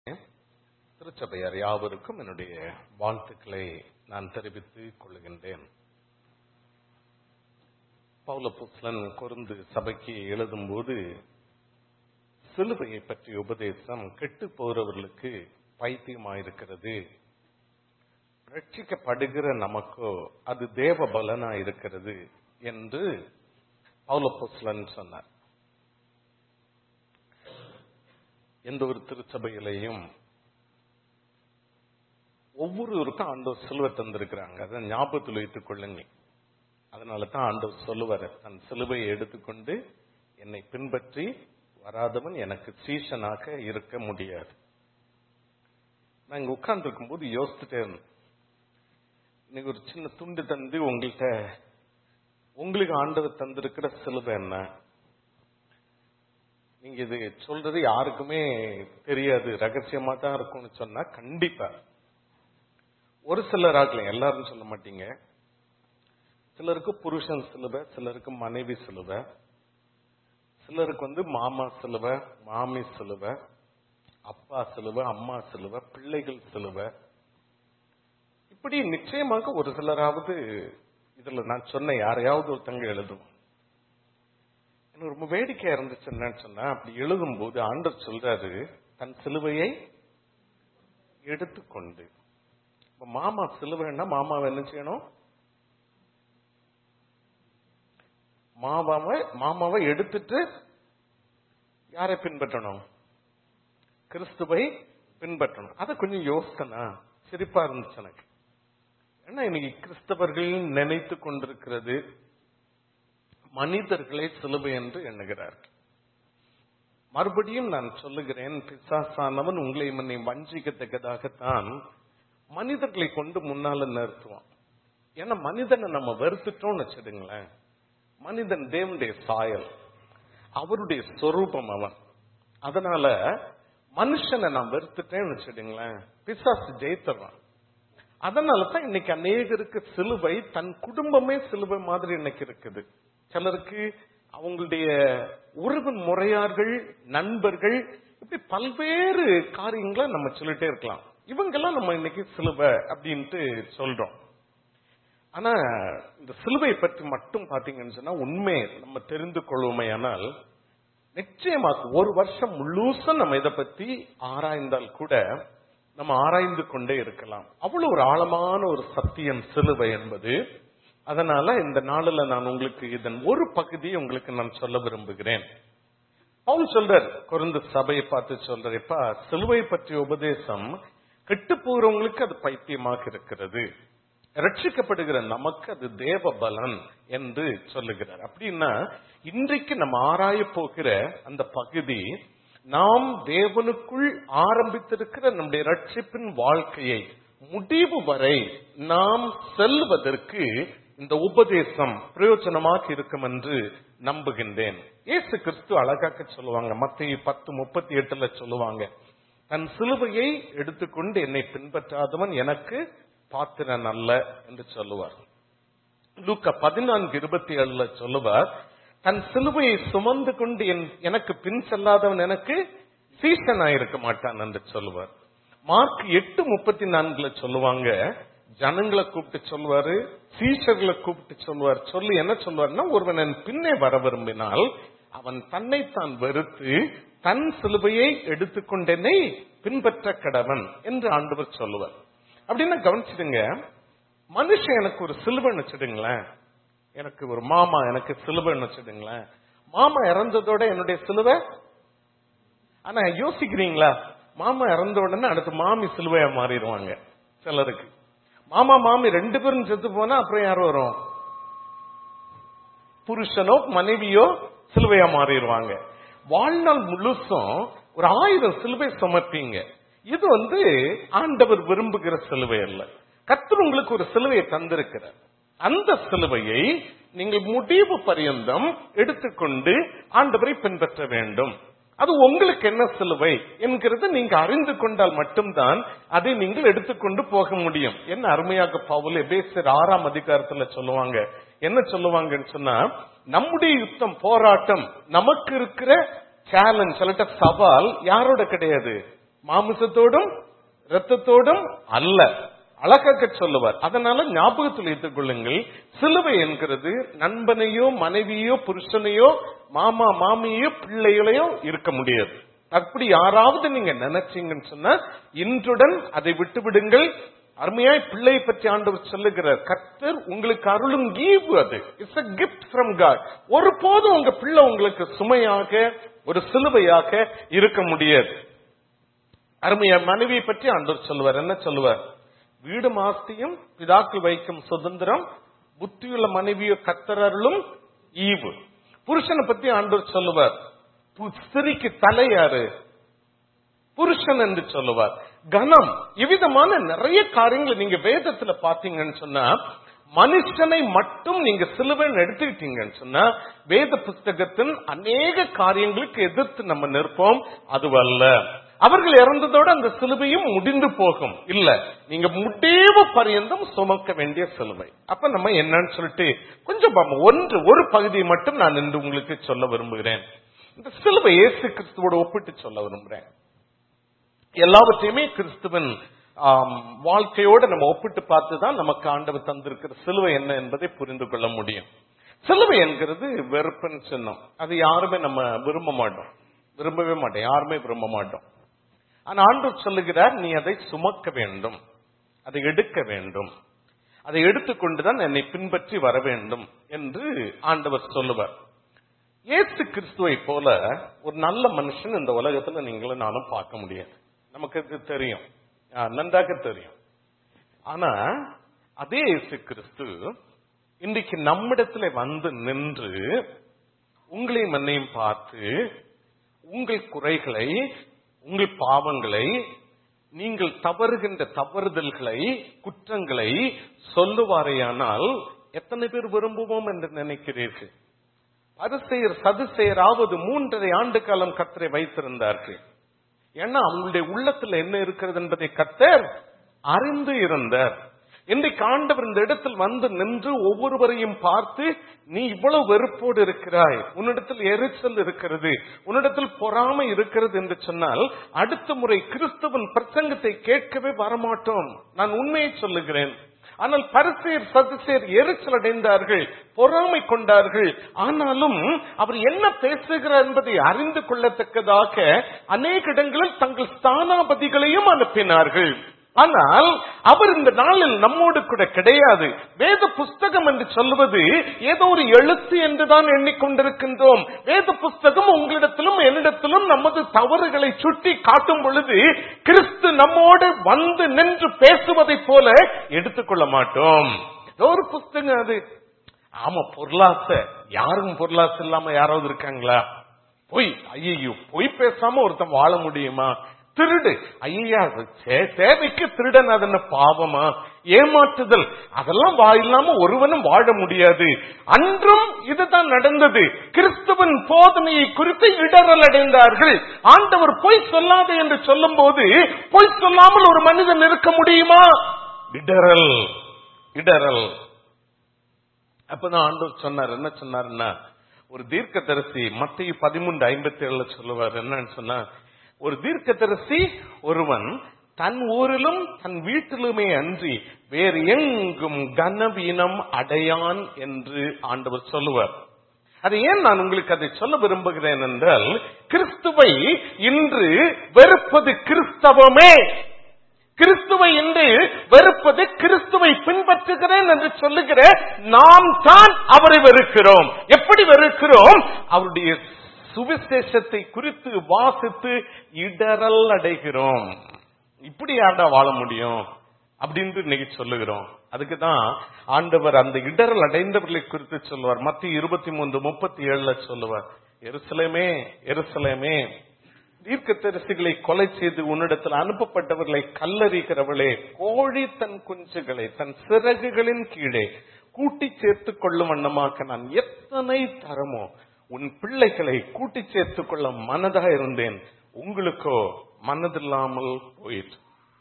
திருச்சபையார் யாவருக்கும் என்னுடைய வாழ்த்துக்களை நான் தெரிவித்துக் கொள்கின்றேன் பௌலபுஸ்லன் கொருந்து சபைக்கு எழுதும்போது சிலுவையை பற்றிய உபதேசம் கெட்டு போறவர்களுக்கு பைத்தியமாயிருக்கிறது ரட்சிக்கப்படுகிற நமக்கோ அது தேவ பலனா இருக்கிறது என்று பௌலபுஸ்லன் சொன்னார் எந்த ஒரு திருச்சபையிலையும் ஒவ்வொருவருக்கும் ஆண்டவர் சிலுவை தந்திருக்கிறாங்க அதை ஞாபகத்தில் வைத்துக் கொள்ளுங்க அதனால தான் ஆண்டவர் சொல்லுவார் தன் சிலுவையை எடுத்துக்கொண்டு என்னை பின்பற்றி வராதவன் எனக்கு சீசனாக இருக்க முடியாது நான் இங்க உட்கார்ந்து இருக்கும்போது யோசிச்சுட்டே இருந்தேன் இன்னைக்கு ஒரு சின்ன துண்டு தந்து உங்கள்கிட்ட உங்களுக்கு ஆண்டவர் தந்திருக்கிற சிலுவை என்ன நீங்க இது சொல்றது யாருக்குமே தெரியாது ரகசியமா தான் இருக்கும்னு சொன்னா கண்டிப்பா ஒரு சிலர் ஆகலாம் எல்லாரும் சொல்ல மாட்டீங்க சிலருக்கு புருஷன் சிலுவை சிலருக்கு மனைவி சிலுவை சிலருக்கு வந்து மாமா சிலுவை மாமி சிலுவை அப்பா சிலுவை அம்மா சிலுவை பிள்ளைகள் சிலுவை இப்படி நிச்சயமாக ஒரு சிலராவது இதுல நான் சொன்ன யாரையாவது ஒருத்தங்க எழுதும் எனக்கு ரொம்ப வேடிக்கையா இருந்துச்சு என்னன்னு சொன்னா அப்படி எழுதும் போது ஆண்டர் சொல்றாரு தன் சிலுவையை எடுத்துக்கொண்டு இப்ப மாமா சிலுவைன்னா மாமாவை என்ன செய்யணும் மாமாவை மாமாவை எடுத்துட்டு யாரை பின்பற்றணும் கிறிஸ்துவை பின்பற்றணும் அதை கொஞ்சம் யோசனா சிரிப்பா இருந்துச்சு எனக்கு ஏன்னா இன்னைக்கு கிறிஸ்தவர்கள் நினைத்து கொண்டிருக்கிறது மனிதர்களை சிலுவை என்று எண்ணுகிறார்கள் மறுபடியும் நான் சொல்லுகிறேன் பிசாசானவன் உங்களை மன்னை வஞ்சிக்கத்தக்கதாகத்தான் மனிதர்களை கொண்டு முன்னால நிறுத்துவான் ஏன்னா மனிதனை நம்ம வெறுத்துட்டோம்னு வச்சிடுங்களேன் மனிதன் தேவனுடைய சாயல் அவருடைய சொரூபம் அவன் அதனால மனுஷனை நான் வெறுத்துட்டேன்னு வச்சிடுங்களேன் பிசாசு ஜெயித்துறான் அதனால தான் இன்னைக்கு அநேகருக்கு சிலுவை தன் குடும்பமே சிலுவை மாதிரி இன்னைக்கு இருக்குது சிலருக்கு அவங்களுடைய உறவு முறையார்கள் நண்பர்கள் இப்படி பல்வேறு காரியங்களை நம்ம சொல்லிட்டே இருக்கலாம் இவங்கெல்லாம் நம்ம இன்னைக்கு சிலுவை அப்படின்ட்டு சொல்றோம் ஆனா இந்த சிலுவை பற்றி மட்டும் பாத்தீங்கன்னு சொன்னா உண்மை நம்ம தெரிந்து கொள்வோமையானால் நிச்சயமாக ஒரு வருஷம் முழுசும் நம்ம இதை பத்தி ஆராய்ந்தால் கூட நம்ம ஆராய்ந்து கொண்டே இருக்கலாம் அவ்வளவு ஒரு ஆழமான ஒரு சத்தியம் சிலுவை என்பது அதனால இந்த நாளில் நான் உங்களுக்கு இதன் ஒரு பகுதியை உங்களுக்கு நான் சொல்ல விரும்புகிறேன் பவுல் சொல்றார் குறைந்த சபையை பார்த்து சொல்றப்பா சிலுவை பற்றிய உபதேசம் கெட்டு போகிறவங்களுக்கு அது பைத்தியமாக இருக்கிறது ரட்சிக்கப்படுகிற நமக்கு அது தேவ பலன் என்று சொல்லுகிறார் அப்படின்னா இன்றைக்கு நம்ம ஆராய போகிற அந்த பகுதி நாம் தேவனுக்குள் ஆரம்பித்திருக்கிற நம்முடைய ரட்சிப்பின் வாழ்க்கையை முடிவு வரை நாம் செல்வதற்கு இந்த உபதேசம் பிரயோஜனமாக இருக்கும் என்று நம்புகின்றேன் ஏசு கிறிஸ்து அழகாக்க சொல்லுவாங்க மத்திய பத்து முப்பத்தி எட்டுல சொல்லுவாங்க தன் சிலுவையை எடுத்துக்கொண்டு என்னை பின்பற்றாதவன் எனக்கு பாத்திரன் அல்ல என்று சொல்லுவார் லூக்க பதினான்கு இருபத்தி ஏழுல சொல்லுவார் தன் சிலுவையை சுமந்து கொண்டு எனக்கு பின் செல்லாதவன் எனக்கு சீசனாயிருக்க மாட்டான் என்று சொல்லுவார் மார்க் எட்டு முப்பத்தி நான்குல சொல்லுவாங்க ஜனங்களை கூப்பிட்டு சொல்லுவாரு சீஷர்களை கூப்பிட்டு சொல்லுவார் சொல்லி என்ன சொல்லுவார்னா ஒருவன் பின்னே வர விரும்பினால் அவன் தன்னைத்தான் வெறுத்து தன் சிலுவையை எடுத்துக்கொண்டென்னை பின்பற்ற கடவன் என்று ஆண்டவர் சொல்லுவார் அப்படின்னா கவனிச்சிடுங்க மனுஷன் எனக்கு ஒரு சிலுவைன்னு வச்சுடுங்களேன் எனக்கு ஒரு மாமா எனக்கு சிலுவைன்னு வச்சுடுங்களேன் மாமா இறந்ததோட என்னுடைய சிலுவை ஆனா யோசிக்கிறீங்களா மாமா இறந்த உடனே அடுத்து மாமி சிலுவையா மாறிடுவாங்க சிலருக்கு மாமா மாமி ரெண்டு பேரும் செத்து போனா அப்புறம் யார் வரும் புருஷனோ மனைவியோ சிலுவையா மாறிடுவாங்க வாழ்நாள் முழுசும் ஒரு ஆயிரம் சிலுவை சுமப்பீங்க இது வந்து ஆண்டவர் விரும்புகிற சிலுவை அல்ல கத்தர் உங்களுக்கு ஒரு சிலுவையை தந்திருக்கிறார் அந்த சிலுவையை நீங்கள் முடிவு பரியந்தம் எடுத்துக்கொண்டு ஆண்டவரை பின்பற்ற வேண்டும் அது உங்களுக்கு என்ன சிலுவை என்கிறது நீங்க அறிந்து கொண்டால் மட்டும்தான் அதை நீங்கள் எடுத்துக்கொண்டு போக முடியும் என்ன அருமையாக பவுல் எபேசர் ஆறாம் அதிகாரத்துல சொல்லுவாங்க என்ன சொல்லுவாங்கன்னு சொன்னா நம்முடைய யுத்தம் போராட்டம் நமக்கு இருக்கிற சேலஞ்ச் சொல்லட்ட சவால் யாரோட கிடையாது மாமிசத்தோடும் இரத்தத்தோடும் அல்ல அழகாக்க சொல்லுவார் அதனால ஞாபகத்தில் வைத்துக் கொள்ளுங்கள் சிலுவை என்கிறது நண்பனையோ மனைவியோ புருஷனையோ மாமா மாமியோ பிள்ளைகளையோ இருக்க முடியாது அப்படி யாராவது நீங்க நினைச்சீங்கன்னு சொன்னா இன்றுடன் அதை விட்டு விடுங்கள் அருமையாய் பிள்ளை பற்றி ஆண்டவர் சொல்லுகிறார் கர்த்தர் உங்களுக்கு அருளும் ஈவு அது it's a gift from God ஒருபோதும் உங்க பிள்ளை உங்களுக்கு சுமையாக ஒரு சிலுவையாக இருக்க முடியாது அருமையா மனைவியை பற்றி ஆண்டவர் சொல்லுவார் என்ன சொல்லுவார் வீடு மாஸ்தியும் பிதாக்கள் வைக்கும் சுதந்திரம் புத்தியுள்ள மனைவியோ கத்தரருளும் ஈவு புருஷனை பத்தி ஆண்டவர் சொல்லுவார் பு- ஸ்திரிக்கு தலை யாரு புருஷன் என்று சொல்லுவார் கனம் இவ்விதமான நிறைய காரியங்களை நீங்க வேதத்துல பாத்தீங்கன்னு சொன்னா மனுஷனை மட்டும் நீங்க சிலுவைன்னு எடுத்துக்கிட்டீங்கன்னு சொன்னா வேத புஸ்தகத்தின் அநேக காரியங்களுக்கு எதிர்த்து நம்ம நிற்போம் அதுவல்ல அவர்கள் இறந்ததோட அந்த சிலுவையும் முடிந்து போகும் இல்ல நீங்க முடிவு பரியந்தம் சுமக்க வேண்டிய சிலுவை அப்ப நம்ம என்னன்னு சொல்லிட்டு கொஞ்சம் பாப்போம். ஒன்று ஒரு பகுதியை மட்டும் நான் இன்று உங்களுக்கு சொல்ல விரும்புகிறேன் இந்த சிலுவை இயேசு கிறிஸ்துவோட ஒப்பிட்டு சொல்ல விரும்புகிறேன் எல்லாவற்றையுமே கிறிஸ்துவன் ஆம், வாழ்க்கையோட நம்ம ஒப்பிட்டு பார்த்து தான் நமக்கு ஆண்டவர் தந்திருக்கிற சிலுவை என்ன என்பதை புரிந்து கொள்ள முடியும் சிலுவை என்கிறது வெறுப்பின் சின்னம் அது யாருமே நம்ம விரும்ப மாட்டோம் விரும்பவே மாட்டோம் யாருமே விரும்ப மாட்டோம் ஆனா ஆண்டவர் சொல்லுகிறார் நீ அதை சுமக்க வேண்டும் அதை எடுக்க வேண்டும் அதை எடுத்துக்கொண்டுதான் என்னை பின்பற்றி வர வேண்டும் என்று ஆண்டவர் சொல்லுவார் இயேசு கிறிஸ்துவை போல ஒரு நல்ல மனுஷன் இந்த உலகத்துல நீங்களும் நானும் பார்க்க முடியாது நமக்கு இது தெரியும் ஆ, நன்றாக தெரியும் ஆனா அதே இயேசு கிறிஸ்து இன்றைக்கு நம்மிடத்துல வந்து நின்று உங்களையும் என்னையும் பார்த்து உங்கள் குறைகளை உங்கள் பாவங்களை நீங்கள் தவறுகின்ற தவறுதல்களை குற்றங்களை சொல்லுவாரேயானால் எத்தனை பேர் விரும்புவோம் என்று நினைக்கிறீர்கள் பரிசெயர் சதுசெயராவது மூன்றரை ஆண்டு காலம் கத்தரை வைத்திருந்தார்கள் ஏன்னா அவங்களுடைய உள்ளத்துல என்ன இருக்கிறது என்பதை கத்தர் அறிந்து இருந்தார் இன்றைக்கு ஆண்டவர் இந்த இடத்தில் வந்து நின்று ஒவ்வொருவரையும் பார்த்து நீ இவ்வளவு வெறுப்போடு இருக்கிறாய் உன்னிடத்தில் எரிச்சல் இருக்கிறது உன்னிடத்தில் பொறாமை இருக்கிறது என்று சொன்னால் அடுத்த முறை கிறிஸ்துவன் பிரசங்கத்தை கேட்கவே வரமாட்டோம் நான் உண்மையை சொல்லுகிறேன் ஆனால் பரிசேர் சதுசேர் எரிச்சல் அடைந்தார்கள் பொறாமை கொண்டார்கள் ஆனாலும் அவர் என்ன பேசுகிறார் என்பதை அறிந்து கொள்ளத்தக்கதாக அநேக இடங்களில் தங்கள் ஸ்தானாபதிகளையும் அனுப்பினார்கள் ஆனால் அவர் இந்த நாளில் நம்மோடு கூட கிடையாது வேத புஸ்தகம் என்று சொல்லுவது ஏதோ ஒரு எழுத்து என்றுதான் எண்ணிக்கொண்டிருக்கின்றோம் வேத புஸ்தகம் உங்களிடத்திலும் என்னிடத்திலும் நமது தவறுகளை சுட்டி காட்டும் பொழுது கிறிஸ்து நம்மோடு வந்து நின்று பேசுவதைப் போல எடுத்துக்கொள்ள மாட்டோம் ஏதோ ஒரு புஸ்தகம் அது ஆமா பொருளாசை யாருக்கும் பொருளாசை இல்லாம யாராவது இருக்காங்களா பொய் ஐயோ பொய் பேசாம ஒருத்தன் வாழ முடியுமா திருடு ஐயா தேவைக்கு திருடன் அது என்ன பாவமா ஏமாற்றுதல் அதெல்லாம் வாயில்லாம ஒருவனும் வாழ முடியாது அன்றும் இதுதான் நடந்தது கிறிஸ்துவன் போதனையை குறித்து இடரல் அடைந்தார்கள் ஆண்டவர் பொய் சொல்லாது என்று சொல்லும் போது பொய் சொல்லாமல் ஒரு மனிதன் இருக்க முடியுமா இடரல் இடரல் அப்பதான் ஆண்டவர் சொன்னார் என்ன சொன்னாருன்னா ஒரு தீர்க்கதரிசி மத்திய பதிமூன்று ஐம்பத்தி ஏழுல சொல்லுவார் என்னன்னு சொன்னா ஒரு தீர்க்கதரிசி ஒருவன் தன் ஊரிலும் தன் வீட்டிலுமே அன்றி வேறு எங்கும் கனவீனம் அடையான் என்று ஆண்டவர் சொல்லுவார் அது ஏன் நான் உங்களுக்கு அதை சொல்ல விரும்புகிறேன் என்றால் கிறிஸ்துவை இன்று வெறுப்பது கிறிஸ்தவமே கிறிஸ்துவை என்று வெறுப்பது கிறிஸ்துவை பின்பற்றுகிறேன் என்று சொல்லுகிற நாம் தான் அவரை வெறுக்கிறோம் எப்படி வெறுக்கிறோம் அவருடைய சுவிசேஷத்தை குறித்து வாசித்து இடரல் அடைகிறோம் இப்படி யாரா வாழ முடியும் அப்படின்னு இன்னைக்கு சொல்லுகிறோம் அதுக்கு தான் ஆண்டவர் அந்த இடரல் அடைந்தவர்களை குறித்து சொல்லுவார் மத்திய இருபத்தி மூன்று முப்பத்தி ஏழுல சொல்லுவார் எருசலேமே எருசலேமே தீர்க்க தரிசிகளை கொலை செய்து உன்னிடத்தில் அனுப்பப்பட்டவர்களை கல்லறிகிறவளே கோழி தன் குஞ்சுகளை தன் சிறகுகளின் கீழே கூட்டி சேர்த்துக் கொள்ளும் வண்ணமாக நான் எத்தனை தரமோ உன் பிள்ளைகளை கூட்டி சேர்த்துக் கொள்ள மனதா இருந்தேன் உங்களுக்கோ மனதில்லாமல் போயிற்று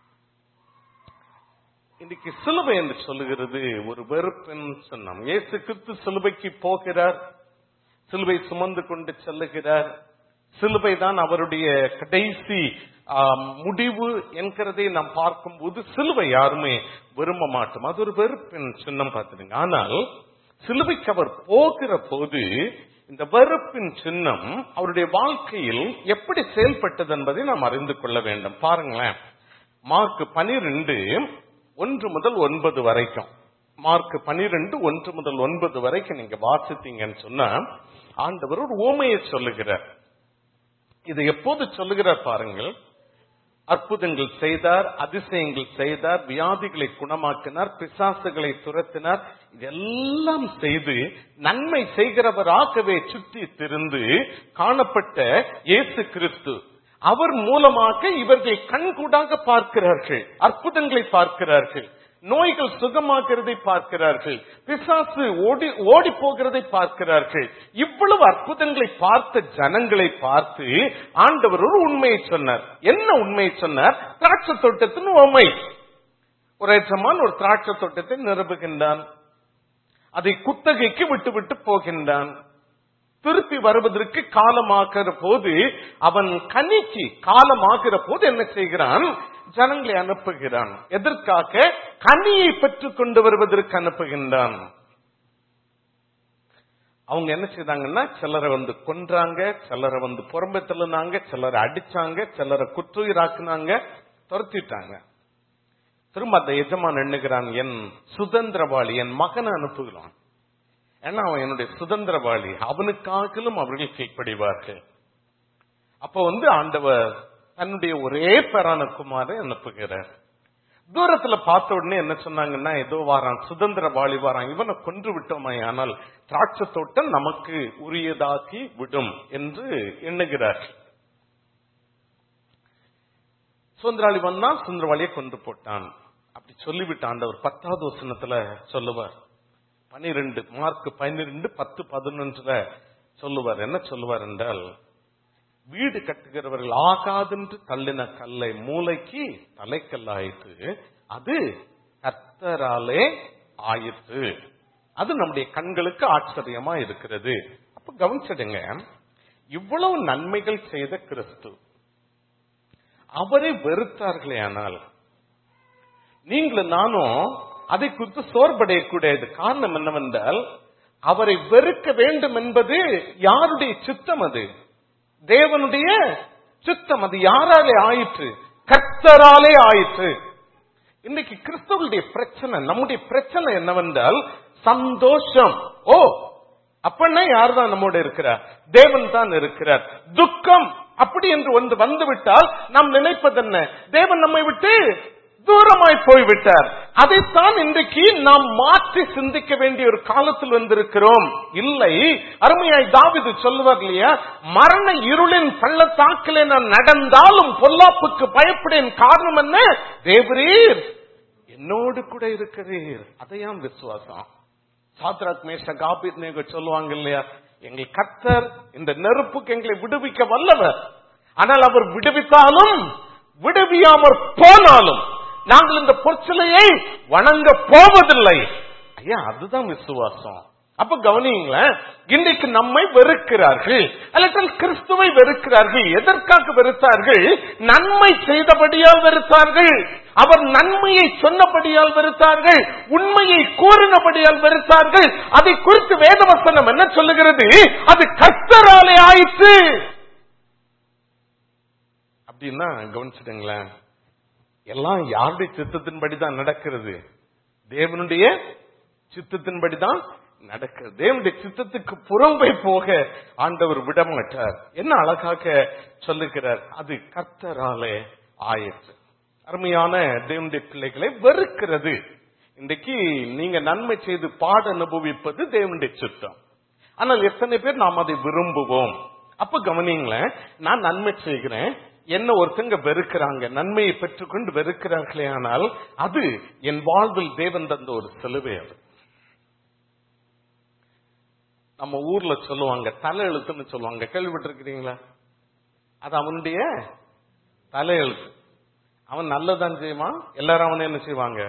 இன்னைக்கு சிலுவை என்று சொல்லுகிறது ஒரு வெறுப்பின் சொன்னோம் இயேசு கிறிஸ்து சிலுவைக்கு போகிறார் சிலுவை சுமந்து கொண்டு செல்லுகிறார் சிலுவை தான் அவருடைய கடைசி ஆம், முடிவு என்கிறதை நாம் பார்க்கும்போது சிலுவை யாருமே விரும்ப மாட்டோம் அது ஒரு வெறுப்பின் சின்னம் பார்த்துடுங்க ஆனால் சிலுவைக்கு அவர் போகிற போது இந்த வெறுப்பின் சின்னம் அவருடைய வாழ்க்கையில் எப்படி செயல்பட்டது என்பதை நாம் அறிந்து கொள்ள வேண்டும் பாருங்களேன் மார்க் பனிரெண்டு ஒன்று முதல் ஒன்பது வரைக்கும் மார்க் பனிரெண்டு ஒன்று முதல் ஒன்பது வரைக்கும் நீங்க வாசித்தீங்கன்னு சொன்னா ஆண்டவர் ஒரு ஓமையை சொல்லுகிறார் இதை எப்போது சொல்லுகிறார் பாருங்கள் அற்புதங்கள் செய்தார் அதிசயங்கள் செய்தார் வியாதிகளை குணமாக்கினார் பிசாசுகளை துரத்தினார் இதெல்லாம் செய்து நன்மை செய்கிறவராகவே சுற்றி திருந்து காணப்பட்ட இயேசு கிறிஸ்து அவர் மூலமாக இவர்கள் கண்கூடாக பார்க்கிறார்கள் அற்புதங்களை பார்க்கிறார்கள் நோய்கள் சுகமாகிறதை பார்க்கிறார்கள் பிசாசு ஓடி ஓடி போகிறதை பார்க்கிறார்கள் இவ்வளவு அற்புதங்களை பார்த்த ஜனங்களை பார்த்து ஆண்டவர் ஒரு உண்மையை சொன்னார் என்ன உண்மையை சொன்னார் திராட்சை தோட்டத்தின் உண்மை ஒரு எஜமான் ஒரு திராட்சை தோட்டத்தை நிரப்புகின்றான் அதை குத்தகைக்கு விட்டு விட்டு போகின்றான் திருப்பி வருவதற்கு காலமாகிற போது அவன் கனிக்கு காலமாகிற போது என்ன செய்கிறான் ஜனங்களை அனுப்புகிறான் எதற்காக கனியை பெற்றுக் கொண்டு வருவதற்கு அனுப்புகின்றான் அவங்க என்ன செய்தாங்கன்னா சிலரை வந்து கொன்றாங்க சிலரை வந்து புறம்பு தள்ளுனாங்க சிலரை அடிச்சாங்க சிலரை குற்றுயிராக்குனாங்க துரத்திட்டாங்க திரும்ப அந்த எஜமான் எண்ணுகிறான் என் சுதந்திரவாளி என் மகனை அனுப்புகிறான் ஏன்னா அவன் என்னுடைய சுதந்திரவாளி அவனுக்காகலும் அவர்கள் கீழ்ப்படிவார்கள் அப்ப வந்து ஆண்டவர் தன்னுடைய ஒரே பேரான குமாரை அனுப்புகிறார் தூரத்துல பார்த்த உடனே என்ன சொன்னாங்கன்னா ஏதோ வாரான் சுதந்திரவாளி வாரான் இவனை கொன்று விட்டோமே ஆனால் திராட்சை தோட்டம் நமக்கு உரியதாக்கி விடும் என்று எண்ணுகிறார் சுதந்திராளி வந்தான் சுந்தரவாளியை கொன்று போட்டான் அப்படி சொல்லிவிட்டு ஆண்டவர் பத்தாவது வசனத்துல சொல்லுவார் பனிரெண்டு மார்க் பன்னிரெண்டு பத்து பதினொன்றுல சொல்லுவார் என்ன சொல்லுவார் என்றால் வீடு கட்டுகிறவர்கள் ஆகாதென்று தள்ளின கல்லை மூளைக்கு தலைக்கல்லாயிற்று அது கர்த்தராலே ஆயிற்று அது நம்முடைய கண்களுக்கு ஆச்சரியமா இருக்கிறது அப்ப கவனிச்சிடுங்க இவ்வளவு நன்மைகள் செய்த கிறிஸ்து அவரை வெறுத்தார்களே ஆனால் நீங்களும் நானும் அதை குறித்து சோர்வடையக்கூடாது காரணம் என்னவென்றால் அவரை வெறுக்க வேண்டும் என்பது யாருடைய சித்தம் அது தேவனுடைய சித்தம் அது யாராலே ஆயிற்று கர்த்தராலே ஆயிற்று இன்னைக்கு கிறிஸ்தவர்களுடைய பிரச்சனை நம்முடைய பிரச்சனை என்னவென்றால் சந்தோஷம் ஓ அப்படின்னா யார் தான் நம்மோட இருக்கிறார் தேவன் தான் இருக்கிறார் துக்கம் அப்படி என்று ஒன்று வந்துவிட்டால் நாம் நினைப்பது என்ன தேவன் நம்மை விட்டு தூரமாய் போய்விட்டார் அதைத்தான் இன்றைக்கு நாம் மாற்றி சிந்திக்க வேண்டிய ஒரு காலத்தில் வந்திருக்கிறோம் இல்லை அருமையாய் தாவிது சொல்லுவார் இல்லையா மரண இருளின் பள்ளத்தாக்கிலே நான் நடந்தாலும் பொல்லாப்புக்கு பயப்படேன் காரணம் என்ன தேவரீர் என்னோடு கூட இருக்கிறீர் அதையாம் விசுவாசம் சாத்ராக் மேஷ காபீத் நேக சொல்லுவாங்க இல்லையா எங்கள் கர்த்தர் இந்த நெருப்புக்கு எங்களை விடுவிக்க வல்லவர் ஆனால் அவர் விடுவித்தாலும் விடுவியாமற் போனாலும் நாங்கள் இந்த பொற்சிலையை வணங்க போவதில்லை ஐயா அதுதான் விசுவாசம் அப்ப கவனிங்களேன் இன்றைக்கு நம்மை வெறுக்கிறார்கள் அல்லது கிறிஸ்துவை வெறுக்கிறார்கள் எதற்காக வெறுத்தார்கள் நன்மை செய்தபடியால் வெறுத்தார்கள் அவர் நன்மையை சொன்னபடியால் வெறுத்தார்கள் உண்மையை கூறினபடியால் வெறுத்தார்கள் அதை குறித்து வேதவசனம் என்ன சொல்லுகிறது அது கர்த்தராலே ஆயிற்று அப்படின்னா கவனிச்சுடுங்களேன் எல்லாம் யாருடைய சித்தத்தின்படி தான் நடக்கிறது தேவனுடைய சித்தத்தின்படி தான் நடக்கிறது தேவனுடைய சித்தத்துக்கு புறம்பை போக ஆண்டவர் விடமாட்டார் என்ன அழகாக சொல்லுகிறார் அது கர்த்தராலே ஆயிற்று அருமையான தேவனுடைய பிள்ளைகளை வெறுக்கிறது இன்றைக்கு நீங்க நன்மை செய்து பாட அனுபவிப்பது தேவனுடைய சித்தம் ஆனால் எத்தனை பேர் நாம் அதை விரும்புவோம் அப்ப கவனிங்களேன் நான் நன்மை செய்கிறேன் என்ன ஒருத்தங்க வெறுக்கிறாங்க நன்மையை பெற்றுக்கொண்டு வெறுக்கிறார்களே ஆனால் அது என் வாழ்வில் தேவன் தந்த ஒரு சிலுவை அது நம்ம ஊர்ல சொல்லுவாங்க தலை எழுத்துன்னு சொல்லுவாங்க கேள்விப்பட்டிருக்கிறீங்களா அது அவனுடைய தலையெழுத்து அவன் நல்லதான் செய்வான் எல்லாரும் அவனை என்ன செய்வாங்க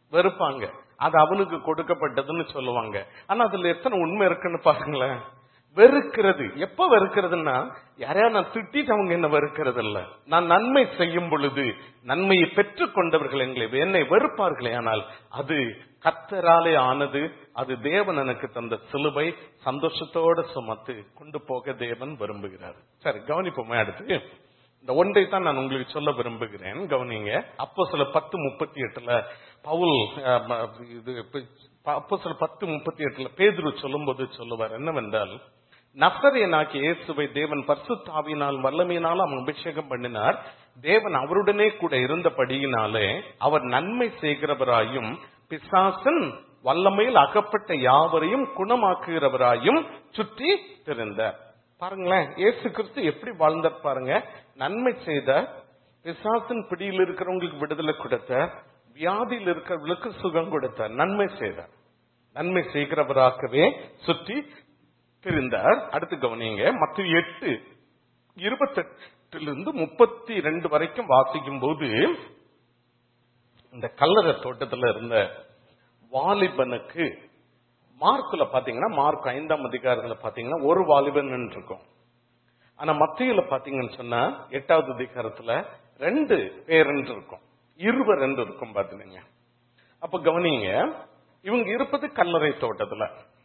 வெறுப்பாங்க அது அவனுக்கு கொடுக்கப்பட்டதுன்னு சொல்லுவாங்க ஆனா அதுல எத்தனை உண்மை இருக்குன்னு பாருங்களேன் வெறுக்கிறது எப்ப வெறுக்கிறதுன்னா யாரையா நான் திட்டிட்டு அவங்க என்ன வெறுக்கிறது இல்ல நான் நன்மை செய்யும் பொழுது நன்மையை பெற்றுக் கொண்டவர்கள் எங்களை என்னை வெறுப்பார்களே ஆனால் அது கத்தராலே ஆனது அது தேவன் எனக்கு தந்த சிலுவை சந்தோஷத்தோட சுமத்து கொண்டு போக தேவன் விரும்புகிறார் சரி கவனிப்போமே அடுத்து இந்த ஒன்றை தான் நான் உங்களுக்கு சொல்ல விரும்புகிறேன் கவனிங்க அப்போ சில பத்து முப்பத்தி எட்டுல பவுல் அஹ், ம, இது அப்போ சில பத்து முப்பத்தி எட்டுல பேதுரு சொல்லும்போது சொல்லுவார் என்னவென்றால் நசரேனாக்கி இயேசுவை தேவன் பரிசுத்தாவினால் வல்லமையினால் அவன் அபிஷேகம் பண்ணினார் தேவன் அவருடனே கூட இருந்தபடியினாலே அவர் நன்மை செய்கிறவராயும் பிசாசன் வல்லமையில் அகப்பட்ட யாவரையும் குணமாக்குகிறவராயும் சுற்றி திரிந்தார் பாருங்களேன் இயேசு கிறிஸ்து எப்படி வாழ்ந்தார் பாருங்க நன்மை செய்த பிசாசின் பிடியில் இருக்கிறவங்களுக்கு விடுதலை கொடுத்த வியாதியில் இருக்கிறவர்களுக்கு சுகம் கொடுத்தார் நன்மை செய்தார் நன்மை செய்கிறவராகவே சுற்றி திரிந்தார் அடுத்து கவனிங்க மற்ற எட்டு இருபத்தெட்டிலிருந்து முப்பத்தி ரெண்டு வரைக்கும் வாசிக்கும் போது இந்த கல்லறை தோட்டத்துல இருந்த வாலிபனுக்கு மார்க்ல பாத்தீங்கன்னா மார்க் ஐந்தாம் அதிகாரத்துல பாத்தீங்கன்னா ஒரு வாலிபன் இருக்கும் ஆனா மத்தியில பாத்தீங்கன்னு சொன்னா எட்டாவது அதிகாரத்துல ரெண்டு பேரன் இருக்கும் இருவர் ரெண்டு இருக்கும் பாத்துனீங்க அப்ப கவனிங்க இவங்க இருப்பது கல்லறை தோட்டத்துல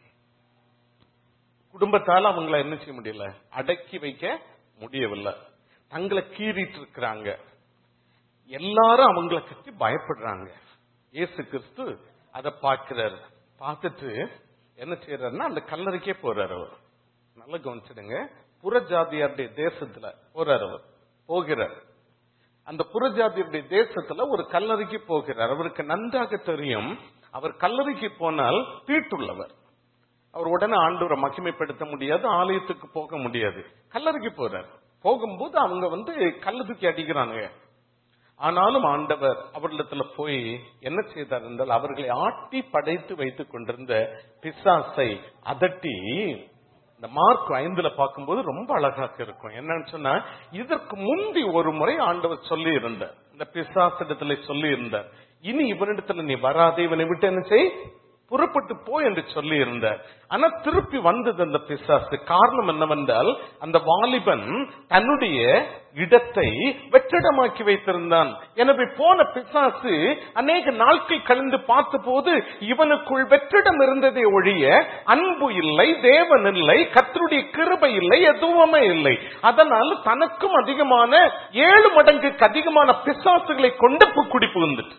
குடும்பத்தால அவங்கள என்ன செய்ய முடியல அடக்கி வைக்க முடியவில்லை தங்களை கீறிட்டு இருக்கிறாங்க எல்லாரும் அவங்கள பத்தி பயப்படுறாங்க இயேசு கிறிஸ்து அதை பார்க்கிறாரு பார்த்துட்டு என்ன செய்யறாருன்னா அந்த கல்லறைக்கே போறாரு அவர் நல்லா கவனிச்சிடுங்க புறஜாதியாருடைய தேசத்துல போறாரு அவர் போகிறார் அந்த புறஜாதியுடைய தேசத்துல ஒரு கல்லறைக்கு போகிறார் அவருக்கு நன்றாக தெரியும் அவர் கல்லறைக்கு போனால் தீட்டுள்ளவர் அவர் உடனே ஆண்டவரை மகிமைப்படுத்த முடியாது ஆலயத்துக்கு போக முடியாது கல்லறைக்கு போறார் போகும்போது அவங்க வந்து கல்லு தூக்கி அடிக்கிறாங்க ஆனாலும் ஆண்டவர் அவர்களிடத்துல போய் என்ன செய்தார் என்றால் அவர்களை ஆட்டி படைத்து வைத்துக் கொண்டிருந்த பிசாசை அதட்டி இந்த மார்க் ஐந்துல பார்க்கும்போது ரொம்ப அழகாக இருக்கும் என்னன்னு சொன்னா இதற்கு முந்தி ஒரு முறை ஆண்டவர் சொல்லி இருந்தார் இந்த பிசாசிடத்துல சொல்லி இருந்தார் இனி இவனிடத்துல நீ வராதே இவனை விட்டு என்ன செய் புறப்பட்டு போ என்று சொல்லி இருந்தார் ஆனா திருப்பி வந்தது அந்த பிசாசு காரணம் என்னவென்றால் அந்த வாலிபன் தன்னுடைய இடத்தை வெற்றிடமாக்கி வைத்திருந்தான் எனவே போன பிசாசு அநேக நாட்கள் கழிந்து பார்த்த போது இவனுக்குள் வெற்றிடம் இருந்ததே ஒழிய அன்பு இல்லை தேவன் இல்லை கத்தருடைய கிருபை இல்லை எதுவுமே இல்லை அதனால் தனக்கும் அதிகமான ஏழு மடங்குக்கு அதிகமான பிசாசுகளை கொண்டு குடி புகுந்துட்டு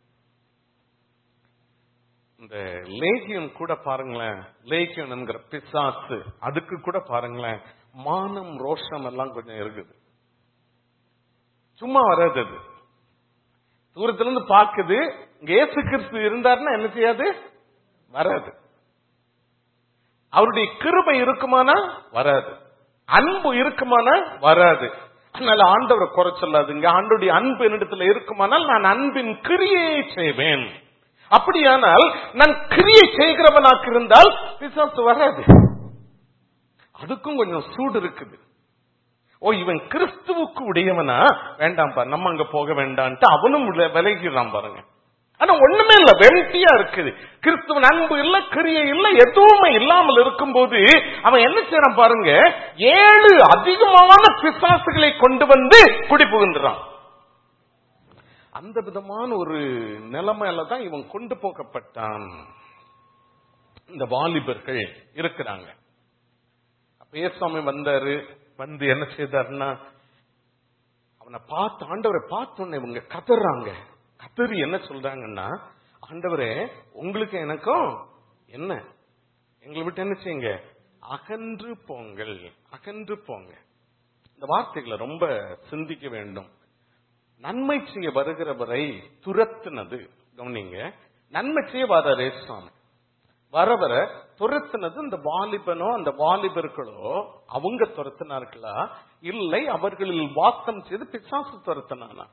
இந்த லேகியம் கூட பாருங்களேன் லேகியம் என்கிற பிசாசு அதுக்கு கூட பாருங்களேன் மானம் ரோஷம் எல்லாம் கொஞ்சம் இருக்குது சும்மா வராது அது தூரத்துல இருந்து பார்க்குது இங்க இயேசு கிறிஸ்து இருந்தாருன்னா என்ன செய்யாது வராது அவருடைய கிருபை இருக்குமானா வராது அன்பு இருக்குமானா வராது அதனால ஆண்டவரை குறை சொல்லாதுங்க ஆண்டோடைய அன்பு என்னிடத்துல இருக்குமானால் நான் அன்பின் கிரியை செய்வேன் அப்படியானால் நான் கிரியை செய்கிறவனாக இருந்தால் பிசாசு வராது அதுக்கும் கொஞ்சம் சூடு இருக்குது ஓ இவன் கிறிஸ்துவுக்கு உடையவனா வேண்டாம்ப்பா நம்ம அங்க போக வேண்டான்ட்டு அவனும் வில- விலகிடுறான் பாருங்க ஆனா ஒண்ணுமே இல்ல வெண்டியா இருக்குது கிறிஸ்துவன் அன்பு இல்ல கிரியை இல்ல எதுவுமே இல்லாமல் இருக்கும்போது அவன் என்ன செய்யறான் பாருங்க ஏழு அதிகமான பிசாசுகளை கொண்டு வந்து குடி புகுந்துறான் அந்த விதமான ஒரு நிலைமையில தான் இவன் கொண்டு போகப்பட்டான் இந்த வாலிபர்கள் இருக்கிறாங்க அப்ப ஏசாமி வந்தாரு வந்து என்ன செய்தாருன்னா அவனை பார்த்து ஆண்டவரை பார்த்தோன்னே இவங்க கதறாங்க கதறி என்ன சொல்றாங்கன்னா ஆண்டவரே உங்களுக்கு எனக்கும் என்ன எங்களை விட்டு என்ன செய்யுங்க அகன்று போங்கள் அகன்று போங்க இந்த வார்த்தைகளை ரொம்ப சிந்திக்க வேண்டும் நன்மை செய்ய வருகிறவரை துரத்துனது கவனிங்க நன்மை செய்ய வராரு சுவாமி வர வர துரத்துனது இந்த வாலிபனோ அந்த வாலிபர்களோ அவங்க துரத்தினார்களா இல்லை அவர்களில் வாசம் செய்து பிசாசு துரத்தினானா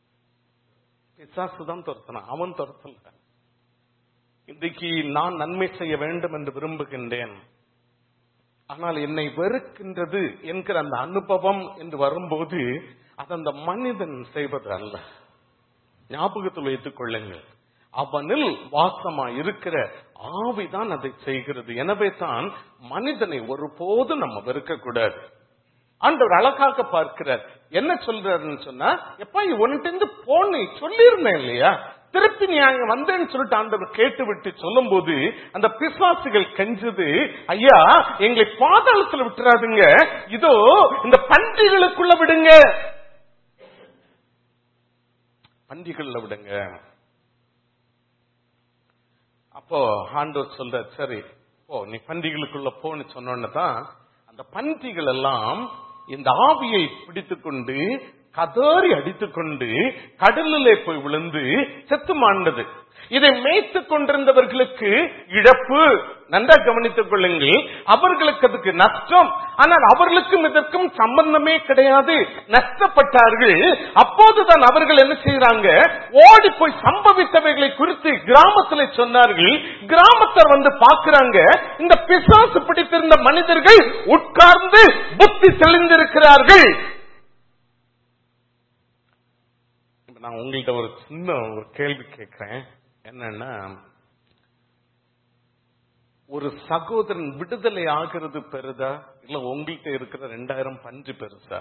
பிசாசு தான் துரத்தினான் அவன் துரத்தல இன்றைக்கு நான் நன்மை செய்ய வேண்டும் என்று விரும்புகின்றேன் ஆனால் என்னை வெறுக்கின்றது என்கிற அந்த அனுபவம் என்று வரும்போது அது அந்த மனிதன் செய்வது அல்ல ஞாபகத்தில் வைத்துக் கொள்ளுங்கள் அவனில் வாசமா இருக்கிற ஆவிதான் அதை செய்கிறது எனவே தான் மனிதனை ஒருபோதும் நம்ம வெறுக்க கூடாது ஆண்டவர் அழகாக பார்க்கிறார் என்ன சொல்றாருன்னு சொன்னா எப்பா உன்கிட்ட போன்னு சொல்லியிருந்தேன் இல்லையா திருப்பி நீ அங்க வந்தேன்னு சொல்லிட்டு ஆண்டவர் கேட்டு விட்டு சொல்லும் போது அந்த பிசாசுகள் கெஞ்சது ஐயா எங்களை பாதாளத்துல விட்டுறாதுங்க இதோ இந்த பன்றிகளுக்குள்ள விடுங்க பன்றிகள்ல விடுங்க அப்போ ஆண்டவர் சொல்ற சரி ஓ நீ பன்றிகளுக்குள்ள போன்னு சொன்னோன்னு தான் அந்த பன்றிகள் எல்லாம் இந்த ஆவியை பிடித்துக்கொண்டு கதறி அடித்துக்கொண்டு கடலிலே போய் விழுந்து செத்து மாண்டது இதை மேய்த்துக் கொண்டிருந்தவர்களுக்கு இழப்பு நன்றா கவனித்துக் கொள்ளுங்கள் அவர்களுக்கு அதுக்கு நஷ்டம் ஆனால் அவர்களுக்கும் இதற்கும் சம்பந்தமே கிடையாது நஷ்டப்பட்டார்கள் அப்போதுதான் அவர்கள் என்ன செய்யறாங்க ஓடி போய் சம்பவித்தவைகளை குறித்து கிராமத்தில் சொன்னார்கள் கிராமத்தார் வந்து பார்க்கிறாங்க இந்த பிசாசு பிடித்திருந்த மனிதர்கள் உட்கார்ந்து புத்தி தெளிந்திருக்கிறார்கள் இப்ப நான் உங்கள்கிட்ட ஒரு சின்ன ஒரு கேள்வி கேட்கிறேன் என்னன்னா ஒரு சகோதரன் விடுதலை ஆகிறது பெருதா இல்ல உங்கள்கிட்ட இருக்கிற ரெண்டாயிரம் பஞ்சு பெருசா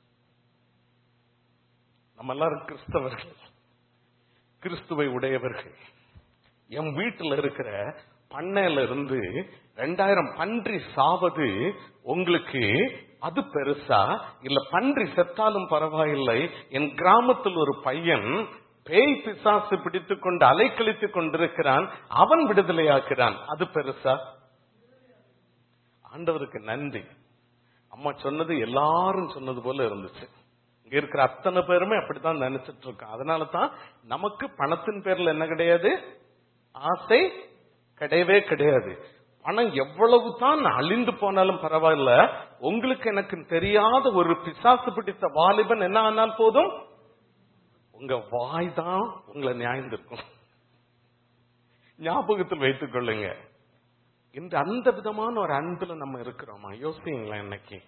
நம்ம எல்லாரும் கிறிஸ்தவர்கள் கிறிஸ்துவை உடையவர்கள் என் வீட்டுல இருக்கிற பண்ணையில இருந்து ரெண்டாயிரம் பன்றி சாவது உங்களுக்கு அது பெருசா இல்ல பன்றி செத்தாலும் பரவாயில்லை என் கிராமத்தில் ஒரு பையன் பேய் பிசாசு பிடித்துக் கொண்டு அலைக்கழித்துக் கொண்டிருக்கிறான் அவன் விடுதலையாக்குறான் அது பெருசா ஆண்டவருக்கு நன்றி அம்மா சொன்னது எல்லாரும் சொன்னது போல இருந்துச்சு இங்க இருக்கிற அத்தனை பேருமே அப்படித்தான் நினைச்சிட்டு இருக்கோம் அதனால தான் நமக்கு பணத்தின் பேர்ல என்ன கிடையாது ஆசை கிடையவே கிடையாது பணம் எவ்வளவு தான் அழிந்து போனாலும் பரவாயில்ல உங்களுக்கு எனக்கு தெரியாத ஒரு பிசாசு பிடித்த வாலிபன் என்ன ஆனால் போதும் உங்க வாய் தான் உங்களை நியாயந்திருக்கும் ஞாபகத்தில் வைத்துக் கொள்ளுங்க இந்த அந்த விதமான ஒரு அன்புல நம்ம இருக்கிறோமா யோசிங்களா இன்னைக்கு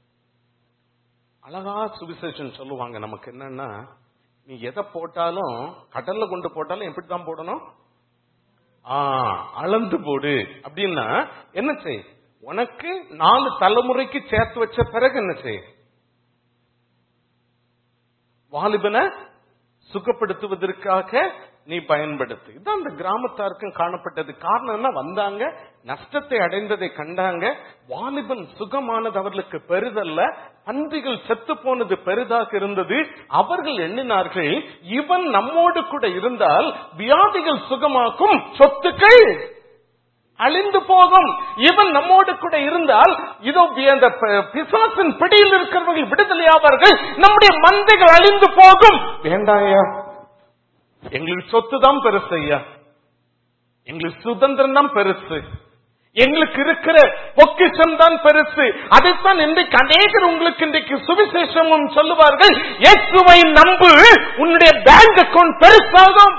அழகா சுவிசேஷன் சொல்லுவாங்க நமக்கு என்னன்னா நீ எதை போட்டாலும் கடல்ல கொண்டு போட்டாலும் எப்படிதான் போடணும் ஆ அளந்து போடு அப்படின்னா என்ன செய் உனக்கு நாலு தலைமுறைக்கு சேர்த்து வச்ச பிறகு என்ன செய் வாலிபனை சுகப்படுத்துவதற்காக நீ பயன்படுத்து இதான் அந்த கிராமத்தாருக்கும் காணப்பட்டது காரணம் என்ன வந்தாங்க நஷ்டத்தை அடைந்ததை கண்டாங்க வாலிபன் சுகமானது அவர்களுக்கு பெரிதல்ல பன்றிகள் செத்து போனது பெரிதாக இருந்தது அவர்கள் எண்ணினார்கள் இவன் நம்மோடு கூட இருந்தால் வியாதிகள் சுகமாக்கும் சொத்துக்கள் அழிந்து போகும் இவன் நம்மோடு கூட இருந்தால் இதோ அந்த பிசாசின் பிடியில் இருக்கிறவர்கள் விடுதலை ஆவார்கள் நம்முடைய மந்தைகள் அழிந்து போகும் வேண்டாயா எங்களுக்கு சொத்து தான் பெருசு ஐயா எங்களுக்கு சுதந்திரம் தான் பெருசு எங்களுக்கு இருக்கிற பொக்கிஷம் தான் பெருசு அதைத்தான் இன்றைக்கு அநேகர் உங்களுக்கு இன்றைக்கு சுவிசேஷமும் சொல்லுவார்கள் இயேசுவை நம்பு உன்னுடைய பேங்க் அக்கவுண்ட் பெருசாகும்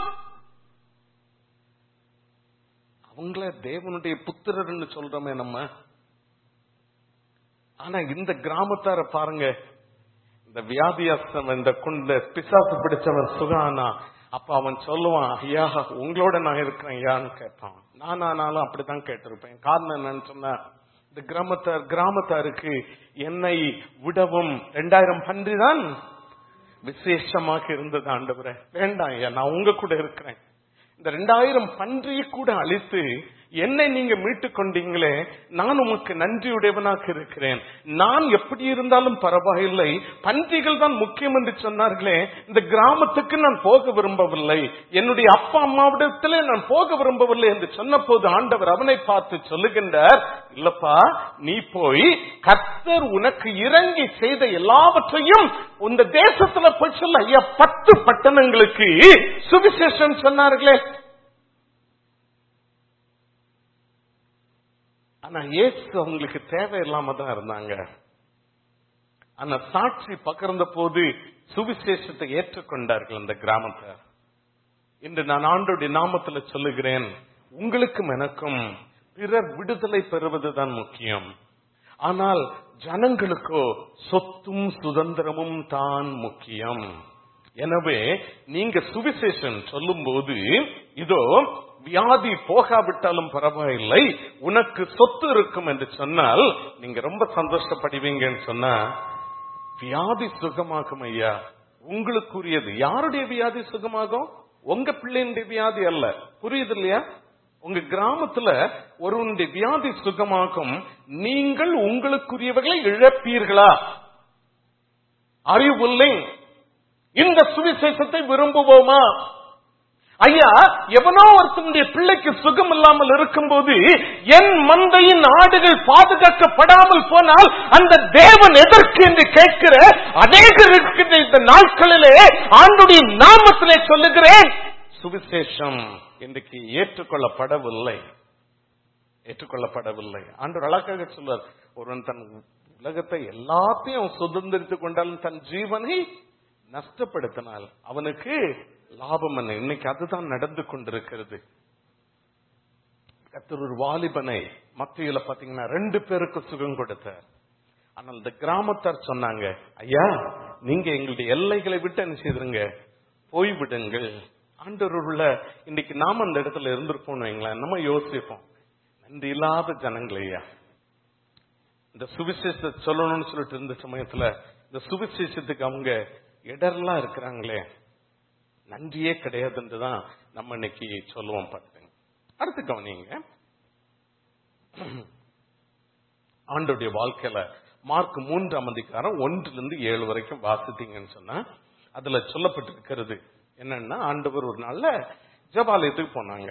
அவங்கள தேவனுடைய புத்திரர்னு சொல்றோமே நம்ம ஆனா இந்த கிராமத்தார பாருங்க இந்த வியாதியாசம் இந்த குண்ட பிசாசு பிடிச்சவன் சுகானா அப்ப அவன் சொல்லுவான் ஐயா உங்களோட நான் இருக்கிறேன் ஐயான்னு கேட்பான் நானானாலும் அப்படித்தான் கேட்டிருப்பேன் காரணம் என்னன்னு சொன்னா இந்த கிராமத்தார் கிராமத்தாருக்கு என்னை விடவும் ரெண்டாயிரம் பன்றி தான் விசேஷமாக இருந்தது ஆண்டவரே வேண்டாம் ஐயா நான் உங்க கூட இருக்கிறேன் இந்த ரெண்டாயிரம் பன்றியை கூட அழித்து என்னை நீங்க மீட்டுக் கொண்டீங்களே நான் உமக்கு நன்றியுடையவனாக இருக்கிறேன் நான் எப்படி இருந்தாலும் பரவாயில்லை பன்றிகள் தான் முக்கியம் என்று சொன்னார்களே இந்த கிராமத்துக்கு நான் போக விரும்பவில்லை என்னுடைய அப்பா அம்மாவிடத்திலே நான் போக விரும்பவில்லை என்று சொன்ன போது ஆண்டவர் அவனை பார்த்து சொல்லுகின்றார் இல்லப்பா நீ போய் கர்த்தர் உனக்கு இறங்கி செய்த எல்லாவற்றையும் இந்த தேசத்துல போய் சொல்ல ஐயா பத்து பட்டணங்களுக்கு சுவிசேஷம் சொன்னார்களே ஆனா இயேசு அவங்களுக்கு தேவையில்லாம தான் இருந்தாங்க ஆனா சாட்சி பகிர்ந்த போது சுவிசேஷத்தை ஏற்றுக்கொண்டார்கள் அந்த கிராமத்தை இன்று நான் ஆண்டோடைய நாமத்துல சொல்லுகிறேன் உங்களுக்கும் எனக்கும் பிறர் விடுதலை பெறுவதுதான் முக்கியம் ஆனால் ஜனங்களுக்கோ சொத்தும் சுதந்திரமும் தான் முக்கியம் எனவே நீங்க சுவிசேஷன் சொல்லும்போது இதோ வியாதி போகாவிட்டாலும் பரவாயில்லை உனக்கு சொத்து இருக்கும் என்று சொன்னால் நீங்க ரொம்ப சந்தோஷப்படுவீங்கன்னு சொன்னா வியாதி சுகமாகும் ஐயா உங்களுக்குரியது யாருடைய வியாதி சுகமாகும் உங்க பிள்ளையுடைய வியாதி அல்ல புரியுது இல்லையா உங்க கிராமத்துல ஒருவனுடைய வியாதி சுகமாகும் நீங்கள் உங்களுக்குரியவர்களை இழப்பீர்களா அறிவுள்ளே இந்த சுவிசேஷத்தை விரும்புவோமா ஐயா எவனோ ஒருத்தனுடைய பிள்ளைக்கு சுகம் இல்லாமல் இருக்கும்போது என் மந்தையின் ஆடுகள் பாதுகாக்கப்படாமல் போனால் அந்த தேவன் எதற்கு என்று கேட்கிற அநேகர் இருக்கின்ற இந்த நாட்களிலே ஆண்டுடைய நாமத்திலே சொல்லுகிறேன் சுவிசேஷம் இன்றைக்கு ஏற்றுக்கொள்ளப்படவில்லை ஏற்றுக்கொள்ளப்படவில்லை ஆண்டு அழகாக சொல்வார் ஒருவன் தன் உலகத்தை எல்லாத்தையும் சுதந்திரித்துக் கொண்டாலும் தன் ஜீவனை நஷ்டப்படுத்தினால் அவனுக்கு லாபம் என்ன இன்னைக்கு அதுதான் நடந்து கொண்டிருக்கிறது கத்தர் ஒரு வாலிபனை மத்தியில பாத்தீங்கன்னா ரெண்டு பேருக்கு சுகம் கொடுத்தார் ஆனால் இந்த கிராமத்தார் சொன்னாங்க ஐயா நீங்க எங்களுடைய எல்லைகளை விட்டு என்ன செய்திருங்க போய்விடுங்கள் ஆண்டவர் உள்ள இன்னைக்கு நாம அந்த இடத்துல இருந்திருப்போம் வைங்களேன் நம்ம யோசிப்போம் நன்றி இல்லாத ஜனங்கள் ஐயா இந்த சுவிசேஷத்தை சொல்லணும்னு சொல்லிட்டு இருந்த சமயத்துல இந்த சுவிசேஷத்துக்கு அவங்க இடர்லாம் இருக்கிறாங்களே நன்றியே கிடையாதுன்றதுதான் நம்ம இன்னைக்கு சொல்லுவோம் பார்த்துங்க அடுத்து கவனிங்க ஆண்டுடைய வாழ்க்கையில மார்க் மூன்றாம் அதிகாரம் ஒன்றிலிருந்து ஏழு வரைக்கும் வாசித்தீங்கன்னு சொன்னா அதுல சொல்லப்பட்டிருக்கிறது என்னன்னா ஆண்டவர் ஒரு நாள்ல ஜபாலயத்துக்கு போனாங்க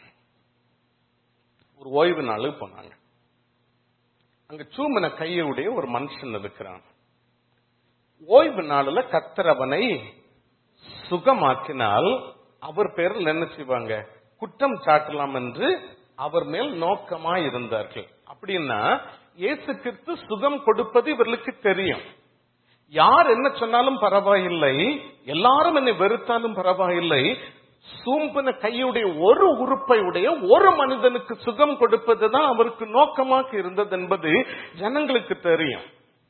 ஒரு ஓய்வு நாளுக்கு போனாங்க அங்க சூமன கையுடைய ஒரு மனுஷன் இருக்கிறான் ஓய்வு நாளில் கத்தரவனை சுகமாக்கினால் அவர் பேரில் என்ன செய்வாங்க குற்றம் சாட்டலாம் என்று அவர் மேல் நோக்கமா இருந்தார்கள் அப்படின்னா இயேசு கிறிஸ்து சுகம் கொடுப்பது இவர்களுக்கு தெரியும் யார் என்ன சொன்னாலும் பரவாயில்லை எல்லாரும் என்னை வெறுத்தாலும் பரவாயில்லை சூம்பின கையுடைய ஒரு உறுப்பை உடைய ஒரு மனிதனுக்கு சுகம் கொடுப்பதுதான் அவருக்கு நோக்கமாக இருந்தது என்பது ஜனங்களுக்கு தெரியும்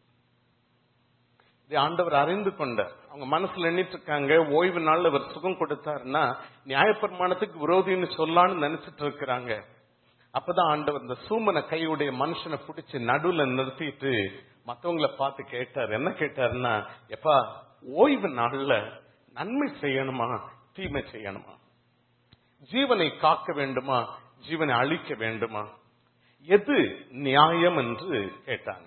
இதை ஆண்டவர் அறிந்து கொண்டார் அவங்க மனசுல எண்ணிட்டு இருக்காங்க ஓய்வு நாள்ல அவர் சுகம் கொடுத்தாருன்னா நியாயப்பிரமாணத்துக்கு விரோதின்னு சொல்லான்னு நினைச்சிட்டு இருக்கிறாங்க அப்பதான் ஆண்டவர் இந்த சூமன கையுடைய மனுஷனை பிடிச்சு நடுவுல நிறுத்திட்டு மத்தவங்கள பார்த்து கேட்டார் என்ன கேட்டாருன்னா எப்பா ஓய்வு நாள்ல நன்மை செய்யணுமா தீமை செய்யணுமா ஜீவனை காக்க வேண்டுமா ஜீவனை அழிக்க வேண்டுமா எது நியாயம் என்று கேட்டாங்க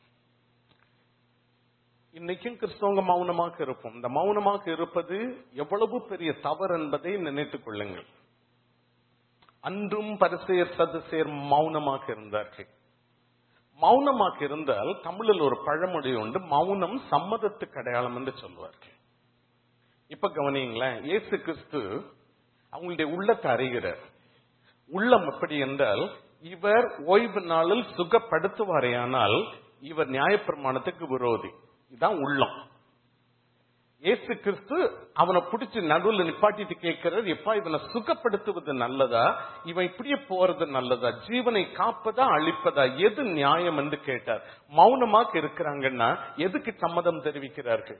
இன்னைக்கும் கிறிஸ்தவங்க மௌனமாக இருப்போம் இந்த மௌனமாக இருப்பது எவ்வளவு பெரிய தவறு என்பதை நினைத்துக் கொள்ளுங்கள் அன்றும் பரிசெயர் சதுசேர் மௌனமாக இருந்தார்கள் மௌனமாக இருந்தால் தமிழில் ஒரு பழமொழி உண்டு மௌனம் சம்மதத்துக்கு அடையாளம் என்று சொல்வார்கள் இப்ப கவனிங்களேன் இயேசு கிறிஸ்து அவங்களுடைய உள்ளத்தை அறிகிறார் உள்ளம் எப்படி என்றால் இவர் ஓய்வு நாளில் சுகப்படுத்துவாரேயானால் இவர் நியாயப்பிரமாணத்துக்கு விரோதி இதான் உள்ளம் இயேசு கிறிஸ்து அவனை பிடிச்சு நடுவில் நிப்பாட்டிட்டு கேட்கிறார் எப்பா இவனை சுகப்படுத்துவது நல்லதா இவன் இப்படியே போறது நல்லதா ஜீவனை காப்பதா அழிப்பதா எது நியாயம் என்று கேட்டார் மௌனமாக இருக்கிறாங்கன்னா எதுக்கு சம்மதம் தெரிவிக்கிறார்கள்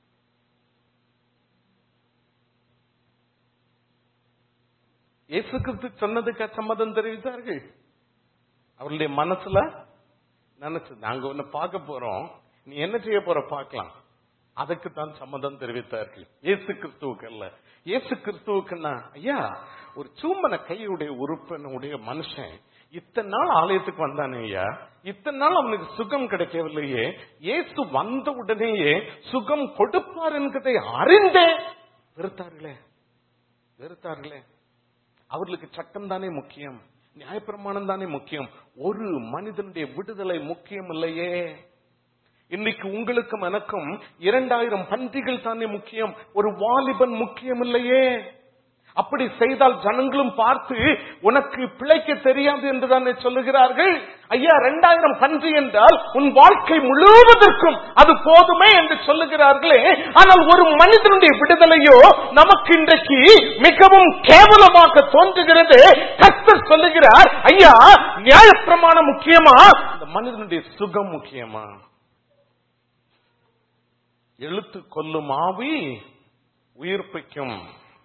இயேசு கிறிஸ்து சொன்னதுக்கு சம்மதம் தெரிவித்தார்கள் அவருடைய மனசுல நினைச்சு நாங்க ஒன்னு பார்க்க போறோம் நீ என்ன செய்ய போற பார்க்கலாம் அதுக்கு தான் சம்மதம் தெரிவித்தார்கள் இயேசு கிறிஸ்துவுக்கு அல்ல இயேசு கிறிஸ்துவுக்குன்னா ஐயா ஒரு சூம்பன கையுடைய உறுப்பினுடைய மனுஷன் இத்தனை நாள் ஆலயத்துக்கு வந்தானே ஐயா இத்தனை நாள் அவனுக்கு சுகம் கிடைக்கவில்லையே இயேசு வந்த உடனேயே சுகம் கொடுப்பார் என்கிறதை அறிந்தே வெறுத்தார்களே வெறுத்தார்களே அவர்களுக்கு சட்டம் தானே முக்கியம் நியாயப்பிரமாணம் தானே முக்கியம் ஒரு மனிதனுடைய விடுதலை முக்கியம் இல்லையே இன்னைக்கு உங்களுக்கும் எனக்கும் இரண்டாயிரம் பன்றிகள் தானே முக்கியம் ஒரு வாலிபன் முக்கியம் இல்லையே அப்படி செய்தால் ஜனங்களும் பார்த்து உனக்கு பிழைக்க தெரியாது என்றுதானே சொல்லுகிறார்கள் ஐயா இரண்டாயிரம் பன்றி என்றால் உன் வாழ்க்கை முழுவதற்கும் அது போதுமே என்று சொல்லுகிறார்களே ஆனால் ஒரு மனிதனுடைய விடுதலையோ நமக்கு இன்றைக்கு மிகவும் கேவலமாக தோன்றுகிறது கர்த்தர் சொல்லுகிறார் ஐயா நியாயப்பிரமாணம் முக்கியமா இந்த மனிதனுடைய சுகம் முக்கியமா எழுத்து கொல்லும் ஆவி உயிர்ப்பிக்கும்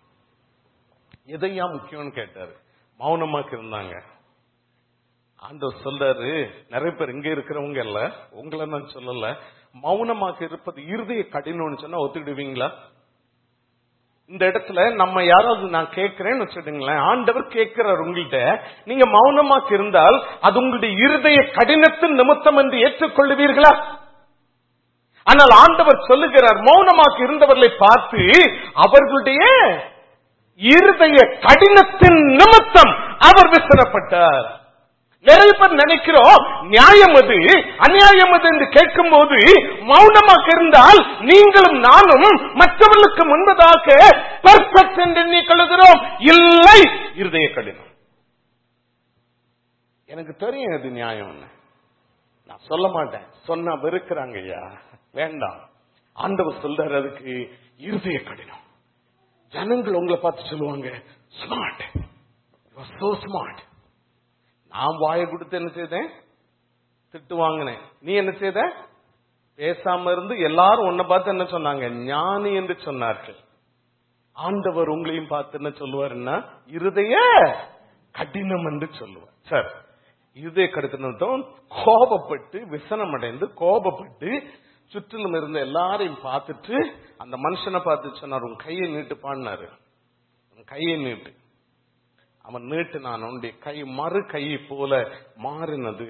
எதையா முக்கியம்னு கேட்டாரு மௌனமாக்கு இருந்தாங்க ஆண்டவர் சொல்றாரு நிறைய பேர் இங்க இருக்கிறவங்க இல்ல உங்களை நான் சொல்லல மௌனமாக இருப்பது இருதய கடினம்னு சொன்னா ஒத்துக்கிடுவீங்களா இந்த இடத்துல நம்ம யாராவது நான் கேட்கிறேன்னு வச்சுடுங்களேன் ஆண்டவர் கேட்கிறார் உங்கள்கிட்ட நீங்க மௌனமாக இருந்தால் அது உங்களுடைய இருதய கடினத்தின் நிமித்தம் என்று ஏற்றுக்கொள்ளுவீர்களா ஆனால் ஆண்டவர் சொல்லுகிறார் மௌனமாக இருந்தவர்களை பார்த்து அவர்களுடைய இருதய கடினத்தின் நிமித்தம் அவர் விசனப்பட்டார் நிறைய பேர் நினைக்கிறோம் நியாயம் அது அநியாயம் அது என்று கேட்கும் போது மௌனமாக இருந்தால் நீங்களும் நானும் மற்றவர்களுக்கு முன்பதாக பெர்ஃபெக்ட் என்று எண்ணிக்கொள்கிறோம் இல்லை இருதய கடினம் எனக்கு தெரியும் அது நியாயம்னு நான் சொல்ல மாட்டேன் சொன்னா வெறுக்கிறாங்க ஐயா வேண்டாம் ஆண்டவர் சொல்றாரு அதுக்கு இருதய கடினம் ஜனங்கள் உங்களை பார்த்து சொல்லுவாங்க ஸ்மார்ட் சோ ஸ்மார்ட் நான் வாயை கொடுத்து என்ன செய்தேன் திட்டு வாங்கினேன் நீ என்ன செய்த பேசாம இருந்து எல்லாரும் உன்னை பார்த்து என்ன சொன்னாங்க ஞானி என்று சொன்னார்கள் ஆண்டவர் உங்களையும் பார்த்து என்ன சொல்லுவாருன்னா இருதய கடினம் என்று சொல்லுவார் சார் இருதய கடினத்தும் கோபப்பட்டு விசனம் அடைந்து கோபப்பட்டு சுற்றிலும் இருந்த எல்லாரையும் பார்த்துட்டு அந்த மனுஷனை பார்த்து சொன்னார் உன் கையை நீட்டு பாடினாரு உன் கையை நீட்டு அவன் நீட்டு நான் உன்னுடைய கை மறு கையை போல மாறினது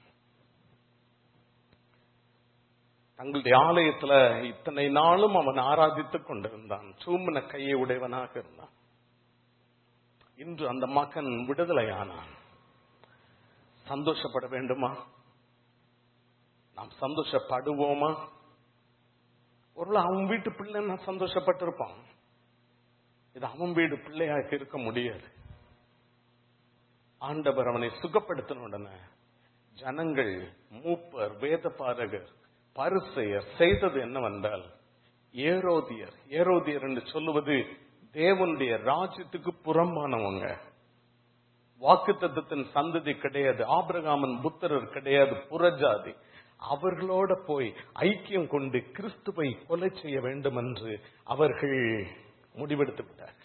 தங்களுடைய ஆலயத்துல இத்தனை நாளும் அவன் ஆராதித்துக் கொண்டிருந்தான் சூமன கையை உடையவனாக இருந்தான் இன்று அந்த மகன் விடுதலையானான் சந்தோஷப்பட வேண்டுமா நாம் சந்தோஷப்படுவோமா ஒருவேளை அவன் வீட்டு பிள்ளை நான் சந்தோஷப்பட்டிருப்பான் இது அவன் வீடு பிள்ளையாக இருக்க முடியாது ஆண்டவர் அவனை சுகப்படுத்தின உடனே ஜனங்கள் மூப்பர் வேத பாரகர் பரிசெயர் செய்தது என்னவென்றால் ஏரோதியர் ஏரோதியர் என்று சொல்லுவது தேவனுடைய ராஜ்யத்துக்கு புறம்பானவங்க வாக்கு தத்துவத்தின் சந்ததி கிடையாது ஆபிரகாமன் புத்திரர் கிடையாது புறஜாதி அவர்களோட போய் ஐக்கியம் கொண்டு கிறிஸ்துவை கொலை செய்ய வேண்டும் என்று அவர்கள் முடிவெடுத்து விட்டார்கள்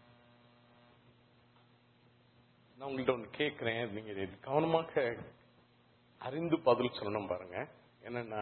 நான் உங்கள்கிட்ட ஒன்று கேட்கிறேன் நீங்க இதை கவனமாக அறிந்து பதில் சொல்லணும் பாருங்க என்னன்னா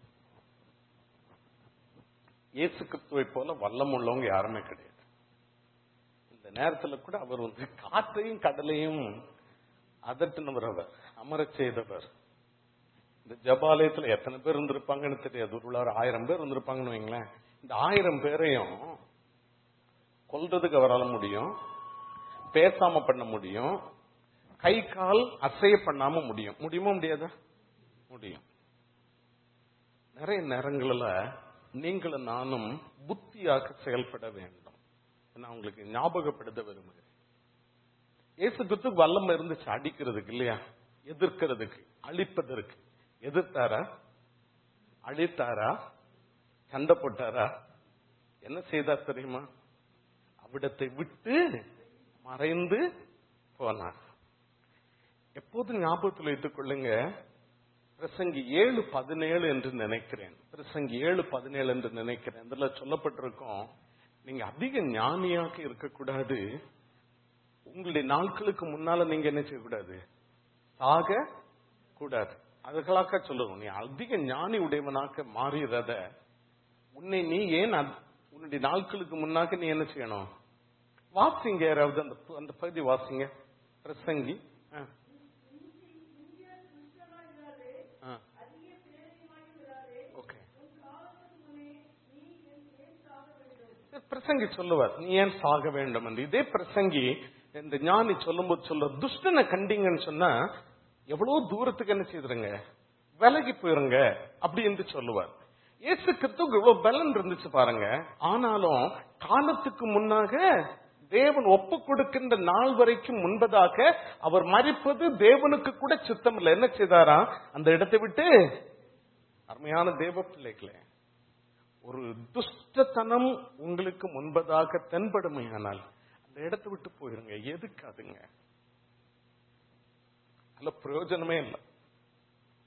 இயேசு கிறிஸ்துவை போல வல்லம் உள்ளவங்க யாருமே கிடையாது இந்த நேரத்துல கூட அவர் வந்து காற்றையும் கடலையும் அதட்டினவர் அவர் அமரச் செய்தவர் இந்த ஜபாலயத்துல எத்தனை பேர் இருந்திருப்பாங்கன்னு தெரியாது ஒரு ஒரு ஆயிரம் பேர் இருந்திருப்பாங்கன்னு வைங்களேன் இந்த ஆயிரம் பேரையும் கொல்றதுக்கு அவரால் முடியும் பேசாம பண்ண முடியும் கை கால் அசைய பண்ணாம முடியும் முடியுமா முடியாதா முடியும் நிறைய நேரங்களில் நீங்களும் நானும் புத்தியாக செயல்பட வேண்டும் நான் உங்களுக்கு ஞாபகப்படுத்த விரும்புகிறேன் இயேசு கிறிஸ்துக்கு வல்லம் இருந்துச்சு அடிக்கிறதுக்கு இல்லையா எதிர்க்கிறதுக்கு அழிப்பதற்கு எதிர்த்தாரா அழித்தாரா சண்டை போட்டாரா என்ன செய்தார் தெரியுமா அவிடத்தை விட்டு மறைந்து போனார் எப்போதும் ஞாபகத்தில் வைத்துக் கொள்ளுங்க பிரசங்கி ஏழு பதினேழு என்று நினைக்கிறேன் பிரசங்கி ஏழு பதினேழு என்று நினைக்கிறேன் இதுல சொல்லப்பட்டிருக்கோம் நீங்க அதிக ஞானியாக இருக்கக்கூடாது உங்களுடைய நாட்களுக்கு முன்னால நீங்க என்ன செய்யக்கூடாது சாக கூடாது அதுகளாக்க சொல்லுவோம் நீ அதிக ஞானி உடையவனாக மாறிறத உன்னை நீ ஏன் அத்- உன்னுடைய நாட்களுக்கு முன்னாக்க நீ என்ன செய்யணும் வாசிங்க யாராவது அந்த பு- அந்த பகுதி வாசிங்க பிரசங்கி ஆ. ஆ. ஓகே பிரசங்கி சொல்லுவார் நீ ஏன் சாக வேண்டும் என்று இதே பிரசங்கி இந்த ஞானி சொல்லும்போது சொல்ல துஷ்டனை கண்டீங்கன்னு சொன்னா எவ்வளவு தூரத்துக்கு என்ன செய்துருங்க விலகி போயிருங்க அப்படி என்று சொல்லுவார் இயேசு கிறிஸ்துவுக்கு இவ்வளவு பலன் இருந்துச்சு பாருங்க ஆனாலும் காலத்துக்கு முன்னாக தேவன் ஒப்பு கொடுக்கின்ற நாள் வரைக்கும் முன்பதாக அவர் மறிப்பது தேவனுக்கு கூட சித்தம் இல்லை என்ன செய்தாரா அந்த இடத்தை விட்டு அருமையான தேவ பிள்ளைகளே ஒரு துஷ்டத்தனம் உங்களுக்கு முன்பதாக தென்படுமையானால் அந்த இடத்தை விட்டு போயிருங்க எதுக்காதுங்க அதுல பிரயோஜனமே இல்லை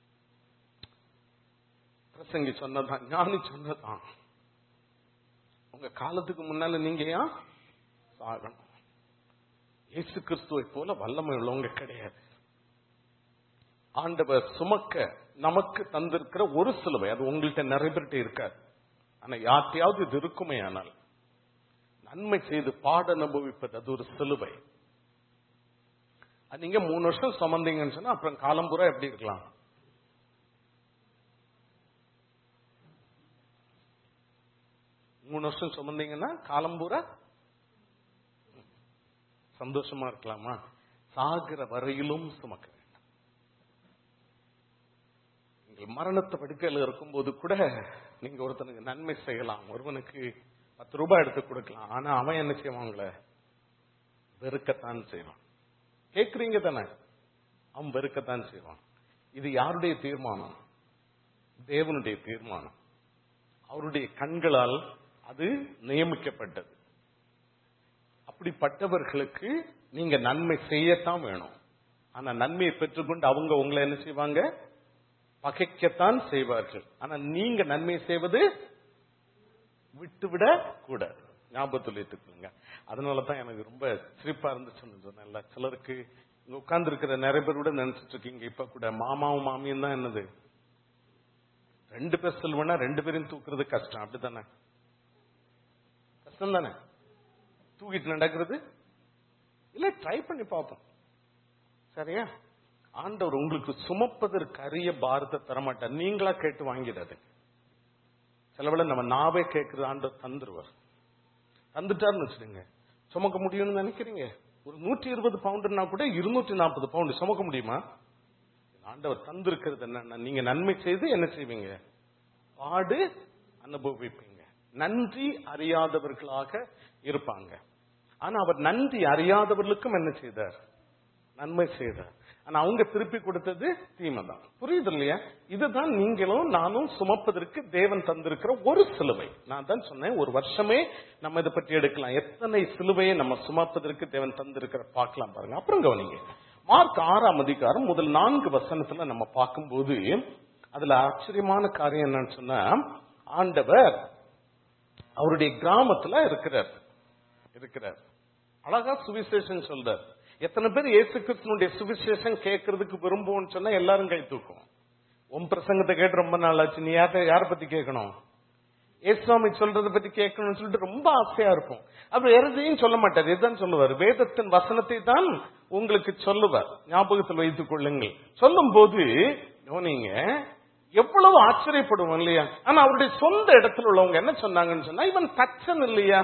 பிரசங்கி சொன்னதான் ஞானி சொன்னதான் உங்க காலத்துக்கு முன்னால நீங்க ஏன் சாகணும் இயேசு கிறிஸ்துவை போல வல்லமை உள்ளவங்க கிடையாது ஆண்டவர் சுமக்க நமக்கு தந்திருக்கிற ஒரு சிலுவை அது உங்கள்கிட்ட நிறைய பேர்கிட்ட இருக்காது ஆனா யார்ட்டையாவது இது இருக்குமே ஆனால் நன்மை செய்து பாட அனுபவிப்பது அது ஒரு சிலுவை அது நீங்க மூணு வருஷம் சுமந்தீங்கன்னு சொன்னா அப்புறம் காலம்புறா எப்படி இருக்கலாம் மூணு வருஷம் சுமந்தீங்கன்னா காலம்பூரா சந்தோஷமா இருக்கலாமா சாகிற வரையிலும் சுமக்க வேண்டும் நீங்கள் மரணத்தை படுக்கையில் இருக்கும்போது கூட நீங்க ஒருத்தனுக்கு நன்மை செய்யலாம் ஒருவனுக்கு பத்து ரூபாய் எடுத்து கொடுக்கலாம் ஆனா அவன் என்ன செய்வான் உங்களை வெறுக்கத்தான் செய்வான் கேக்குறீங்க தானே அவன் வெறுக்கத்தான் செய்வான் இது யாருடைய தீர்மானம் தேவனுடைய தீர்மானம் அவருடைய கண்களால் அது நியமிக்கப்பட்டது அப்படிப்பட்டவர்களுக்கு நீங்க நன்மை செய்யத்தான் வேணும் ஆனா நன்மையை பெற்றுக்கொண்டு அவங்க உங்களை என்ன செய்வாங்க பகைக்கத்தான் செய்வார்கள் ஆனா நீங்க நன்மை செய்வது விட்டுவிட கூடாது ஞாபகத்தில் வைத்துக்கோங்க அதனால தான் எனக்கு ரொம்ப சிரிப்பா இருந்துச்சுன்னு சொன்னேன்ல சிலருக்கு இங்க உட்கார்ந்து இருக்கிற நிறைய பேர் கூட நினைச்சிட்டு இருக்கீங்க இப்ப கூட மாமாவும் மாமியும் தான் என்னது ரெண்டு பேர் செல்வனா ரெண்டு பேரையும் தூக்குறது கஷ்டம் அப்படித்தானே கஷ்டம் தானே தூக்கிட்டு நடக்கிறது இல்ல ட்ரை பண்ணி பார்ப்போம் சரியா ஆண்டவர் உங்களுக்கு சுமப்பதற்கு அரிய பாரத்தை தரமாட்டார் நீங்களா கேட்டு வாங்கிடாது சிலவேளை நம்ம நாவே கேட்கறது ஆண்டவர் தந்துருவார் தந்துட்டாருன்னு வச்சுடுங்க சுமக்க முடியும்னு நினைக்கிறீங்க ஒரு நூற்றி இருபது பவுண்டுனா கூட இருநூற்றி நாற்பது பவுண்டு சுமக்க முடியுமா ஆண்டவர் தந்திருக்கிறது என்னன்னா நீங்க நன்மை செய்து என்ன செய்வீங்க பாடு அனுபவிப்பீங்க நன்றி அறியாதவர்களாக இருப்பாங்க ஆனா அவர் நன்றி அறியாதவர்களுக்கும் என்ன செய்தார் நன்மை செய்தார் ஆனா அவங்க திருப்பி கொடுத்தது தீமை தான் புரியுது இல்லையா இதுதான் நீங்களும் நானும் சுமப்பதற்கு தேவன் தந்திருக்கிற ஒரு சிலுவை நான் தான் சொன்னேன் ஒரு வருஷமே நம்ம இதை பற்றி எடுக்கலாம் எத்தனை சிலுவையை நம்ம சுமப்பதற்கு தேவன் தந்திருக்கிற பார்க்கலாம் பாருங்க அப்புறம் கவனிங்க மார்க் ஆறாம் அதிகாரம் முதல் நான்கு வசனத்துல நம்ம பார்க்கும்போது அதுல ஆச்சரியமான காரியம் என்னன்னு சொன்னா ஆண்டவர் அவருடைய கிராமத்துல இருக்கிறார் இருக்கிறார் அழகா சுவிசேஷன் சொல்றார் எத்தனை பேர் இயேசு கிறிஸ்தனுடைய சுவிசேஷம் கேட்கறதுக்கு விரும்புவோம்னு சொன்னா எல்லாரும் கை தூக்கும் உன் பிரசங்கத்தை கேட்டு ரொம்ப நாள் ஆச்சு நீ யார்ட்ட யார பத்தி கேட்கணும் ஏசுவாமி சொல்றதை பத்தி கேட்கணும்னு சொல்லிட்டு ரொம்ப ஆசையா இருக்கும் அப்படி எதையும் சொல்ல மாட்டார் இதுதான் சொல்லுவார் வேதத்தின் வசனத்தை தான் உங்களுக்கு சொல்லுவார் ஞாபகத்தில் வைத்துக் கொள்ளுங்கள் சொல்லும் போது கவனிங்க எவ்வளவு ஆச்சரியப்படுவோம் இல்லையா ஆனா அவருடைய சொந்த இடத்துல உள்ளவங்க என்ன சொன்னாங்கன்னு சொன்னா இவன் தச்சன் இல்லையா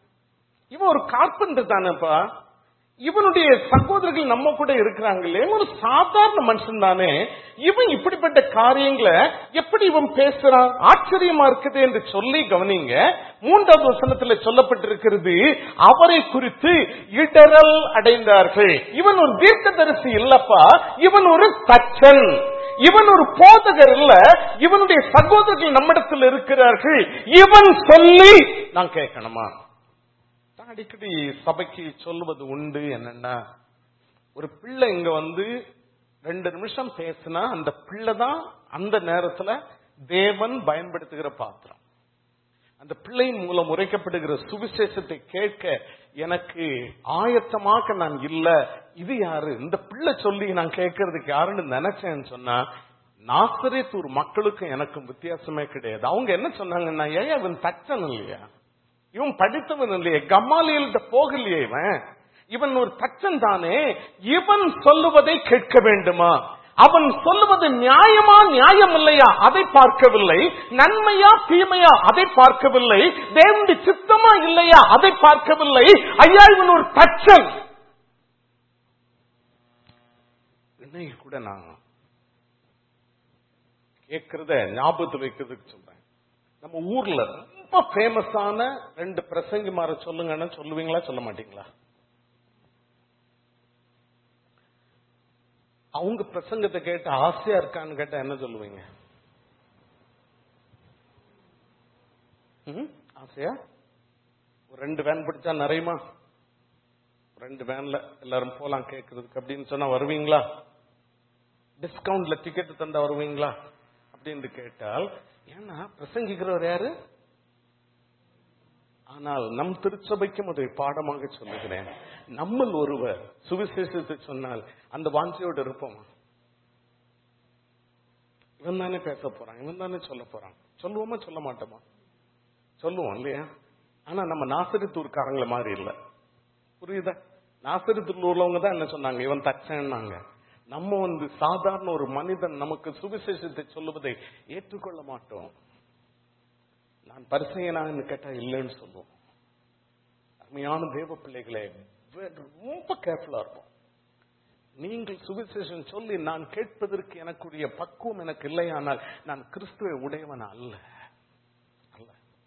இவன் ஒரு கார்பெண்டர் தானேப்பா இவனுடைய சகோதரர்கள் நம்ம கூட இருக்கிறாங்களே ஒரு சாதாரண மனுஷன் தானே இவன் இப்படிப்பட்ட காரியங்களை எப்படி இவன் பேசுறான் ஆச்சரியமா இருக்குது என்று சொல்லி கவனிங்க மூன்றாவது வசனத்துல சொல்லப்பட்டிருக்கிறது அவரை குறித்து இடரல் அடைந்தார்கள் இவன் ஒரு தீர்க்கதரிசி இல்லப்பா இவன் ஒரு தச்சன் இவன் ஒரு போதகர் இல்ல இவனுடைய சகோதரர்கள் நம்மிடத்தில் இருக்கிறார்கள் இவன் சொல்லி நான் கேட்கணுமா நான் அடிக்கடி சபைக்கு சொல்லுவது உண்டு என்னன்னா ஒரு பிள்ளை இங்க வந்து ரெண்டு நிமிஷம் பேசினா அந்த பிள்ளை தான் அந்த நேரத்துல தேவன் பயன்படுத்துகிற பாத்திரம் அந்த பிள்ளையின் மூலம் உரைக்கப்படுகிற சுவிசேஷத்தை கேட்க எனக்கு ஆயத்தமாக நான் இல்ல இது யாரு இந்த பிள்ளை சொல்லி நான் கேட்கறதுக்கு யாருன்னு நினைச்சேன்னு சொன்னா நாசரேத்தூர் மக்களுக்கும் எனக்கும் வித்தியாசமே கிடையாது அவங்க என்ன சொன்னாங்கன்னா ஏன் இவன் தச்சன் இல்லையா இவன் படித்தவன் இல்லையே கம்மாலியல்கிட்ட போகலையே இவன் இவன் ஒரு தச்சன் தானே இவன் சொல்லுவதை கேட்க வேண்டுமா அவன் சொல்லுவது நியாயமா நியாயம் இல்லையா அதை பார்க்கவில்லை நன்மையா தீமையா அதை பார்க்கவில்லை தேவனுடைய சித்தமா இல்லையா அதை பார்க்கவில்லை ஐயா இவன் ஒரு தச்சன் இன்னைக்கு கூட நான் கேட்கிறத ஞாபகத்தில் வைக்கிறதுக்கு சொல்றேன் நம்ம ஊர்ல ரொம்ப ஃபேமஸான ரெண்டு பிரசங்கிமார சொல்லுங்கன்னு சொல்லுவீங்களா சொல்ல மாட்டீங்களா அவங்க பிரசங்கத்தை கேட்டு ஆசையா இருக்கான்னு கேட்டா என்ன சொல்லுவீங்க ம்? ஆசையா ஒரு ரெண்டு வேன் பிடிச்சா நிறையுமா ரெண்டு வேன்ல எல்லாரும் போலாம் கேட்கறதுக்கு அப்படின்னு சொன்னா வருவீங்களா டிஸ்கவுண்ட்ல டிக்கெட் தந்தா வருவீங்களா அப்படின்னு கேட்டால் ஏன்னா பிரசங்கிக்கிறவர் யாரு ஆனால் நம் திருச்சபைக்கும் அதை பாடமாக சொல்லுகிறேன் நம்மள் ஒருவர் சுவிசேஷத்தை சொன்னால் அந்த வாஞ்சையோடு இருப்போமா இவன் தானே பேச போறான் இவன் தானே சொல்ல போறான் சொல்லுவோமா சொல்ல மாட்டோமா சொல்லுவோம் இல்லையா ஆனா நம்ம நாசரித்தூர்காரங்கள மாதிரி இல்ல புரியுதா நாசரித்தூர்ல உள்ளவங்க தான் என்ன சொன்னாங்க இவன் தச்சன்னாங்க நம்ம வந்து சாதாரண ஒரு மனிதன் நமக்கு சுவிசேஷத்தை சொல்லுவதை ஏற்றுக்கொள்ள மாட்டோம் நான் பரிசையனான்னு கேட்டா இல்லைன்னு சொல்லுவோம் அருமையான தேவ பிள்ளைகளே ரொம்ப கேர்ஃபுல்லா இருப்போம் நீங்கள் சுவிசேஷம் சொல்லி நான் கேட்பதற்கு எனக்குரிய பக்குவம் எனக்கு இல்லையானால் நான் கிறிஸ்துவை உடையவன் அல்ல அல்ல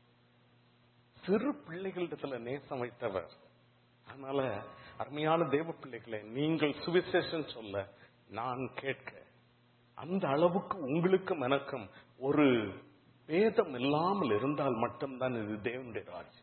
சிறு பிள்ளைகளிடத்துல நேசம் வைத்தவர் அதனால அருமையான தேவ பிள்ளைகளே நீங்கள் சுவிசேஷம் சொல்ல நான் கேட்க அந்த அளவுக்கு உங்களுக்கும் எனக்கும் ஒரு வேதம் இல்லாமல் இருந்தால் மட்டும்தான் இது தேவனுடைய ராஜ்யம்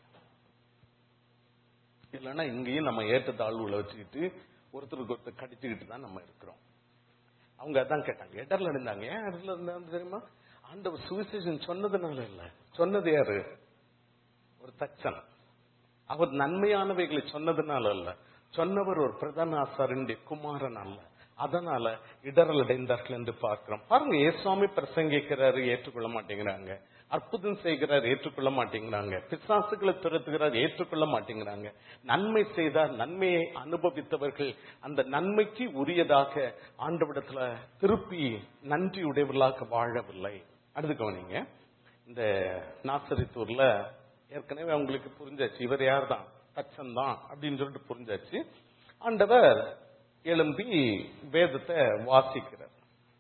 இல்லைன்னா இங்கேயும் நம்ம ஏற்றத்தாழ்வுகளை வச்சுக்கிட்டு ஒருத்தருக்கு ஒருத்தர் கடிச்சுக்கிட்டு தான் நம்ம இருக்கிறோம் அவங்க அதான் கேட்டாங்க இடர்ல இருந்தாங்க ஏன் இடர்ல இருந்தாங்க தெரியுமா ஆண்டவர் சுவிசேஷன் சொன்னதுனால இல்ல சொன்னது யாரு ஒரு தச்சன் அவர் நன்மையானவைகளை சொன்னதுனால அல்ல சொன்னவர் ஒரு பிரதான ஆசாரின் குமாரன் அல்ல அதனால இடரல் அடைந்தார்கள் என்று பார்க்கிறோம் பாருங்க ஏசுவாமி பிரசங்கிக்கிறாரு ஏற்றுக்கொள்ள மாட்டேங்கிறாங்க அற்புதம் செய்கிறார் ஏற்றுக்கொள்ள மாட்டேங்கிறாங்க பிசாசுகளை துரத்துகிறார் ஏற்றுக்கொள்ள மாட்டேங்கிறாங்க நன்மை செய்தார் நன்மையை அனுபவித்தவர்கள் அந்த நன்மைக்கு உரியதாக ஆண்டவிடத்துல திருப்பி நன்றி உடையவர்களாக வாழவில்லை அடுத்து கவனிங்க இந்த நாசரித்தூர்ல ஏற்கனவே அவங்களுக்கு புரிஞ்சாச்சு இவர் யார் தான் தச்சன் தான் அப்படின்னு சொல்லிட்டு புரிஞ்சாச்சு ஆண்டவர் எழும்பி வேதத்தை வாசிக்கிறார்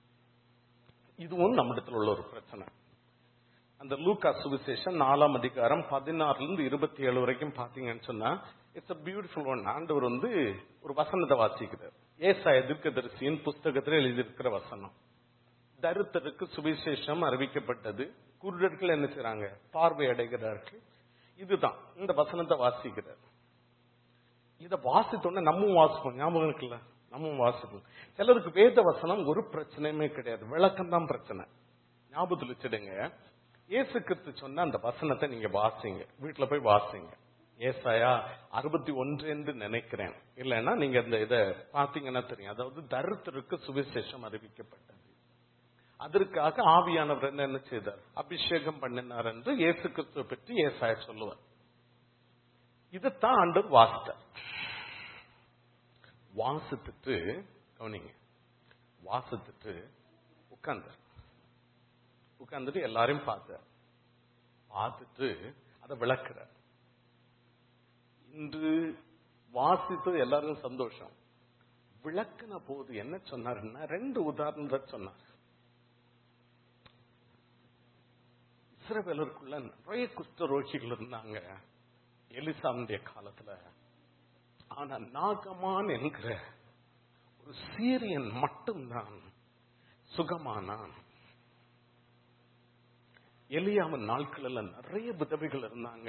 இதுவும் நம்மிடத்தில் உள்ள ஒரு பிரச்சனை அந்த லூக்கா சுவிசேஷம் நாலாம் அதிகாரம் பதினாறுல இருந்து இருபத்தி ஏழு வரைக்கும் பாத்தீங்கன்னு சொன்னா இட்ஸ் அ பியூட்டிஃபுல் ஒன் ஆண்டவர் வந்து ஒரு வசனத்தை வாசிக்கிறார் ஏசாய தீர்க்கதரிசியின் புஸ்தகத்தில் எழுதியிருக்கிற வசனம் தருத்தருக்கு சுவிசேஷம் அறிவிக்கப்பட்டது குருடர்கள் என்ன செய்றாங்க பார்வை அடைகிறார்கள் இதுதான் இந்த வசனத்தை வாசிக்கிறார் இத வாசித்தோன்னே நம்மும் வாசிப்போம் ஞாபகம் இருக்குல்ல நம்மும் வாசிப்போம் சிலருக்கு வேத வசனம் ஒரு பிரச்சனையுமே கிடையாது விளக்கம் தான் பிரச்சனை ஞாபகத்தில் வச்சிடுங்க இயேசு கிறிஸ்து சொன்ன அந்த வசனத்தை நீங்க வாசிங்க வீட்டுல போய் வாசிங்க ஏசாயா அறுபத்தி ஒன்று என்று நினைக்கிறேன் இல்லைன்னா நீங்க இந்த இதை பாத்தீங்கன்னா தெரியும் அதாவது தருத்தருக்கு சுவிசேஷம் அறிவிக்கப்பட்டது அதற்காக ஆவியானவர் என்ன என்ன செய்தார் அபிஷேகம் பண்ணினார் என்று இயேசு கிறிஸ்துவை பற்றி ஏசாய சொல்லுவார் இதைத்தான் ஆண்டவர் வாசித்தார் வாசித்துட்டு கவனிங்க வாசித்துட்டு உட்கார்ந்தார் உட்கார்ந்துட்டு எல்லாரையும் பார்த்தார் பார்த்துட்டு அதை விளக்குறார் இன்று வாசித்து எல்லாரும் சந்தோஷம் விளக்குன போது என்ன சொன்னாருன்னா ரெண்டு உதாரணத்தை சொன்னார் இஸ்ரவேலருக்குள்ள நிறைய குஷ்டரோகிகள் இருந்தாங்க எலிசாவுடைய காலத்துல ஆனா நாகமான் என்கிற ஒரு சீரியன் மட்டும்தான் சுகமானான் எலியாவின் நாட்கள்ல நிறைய விதவைகள் இருந்தாங்க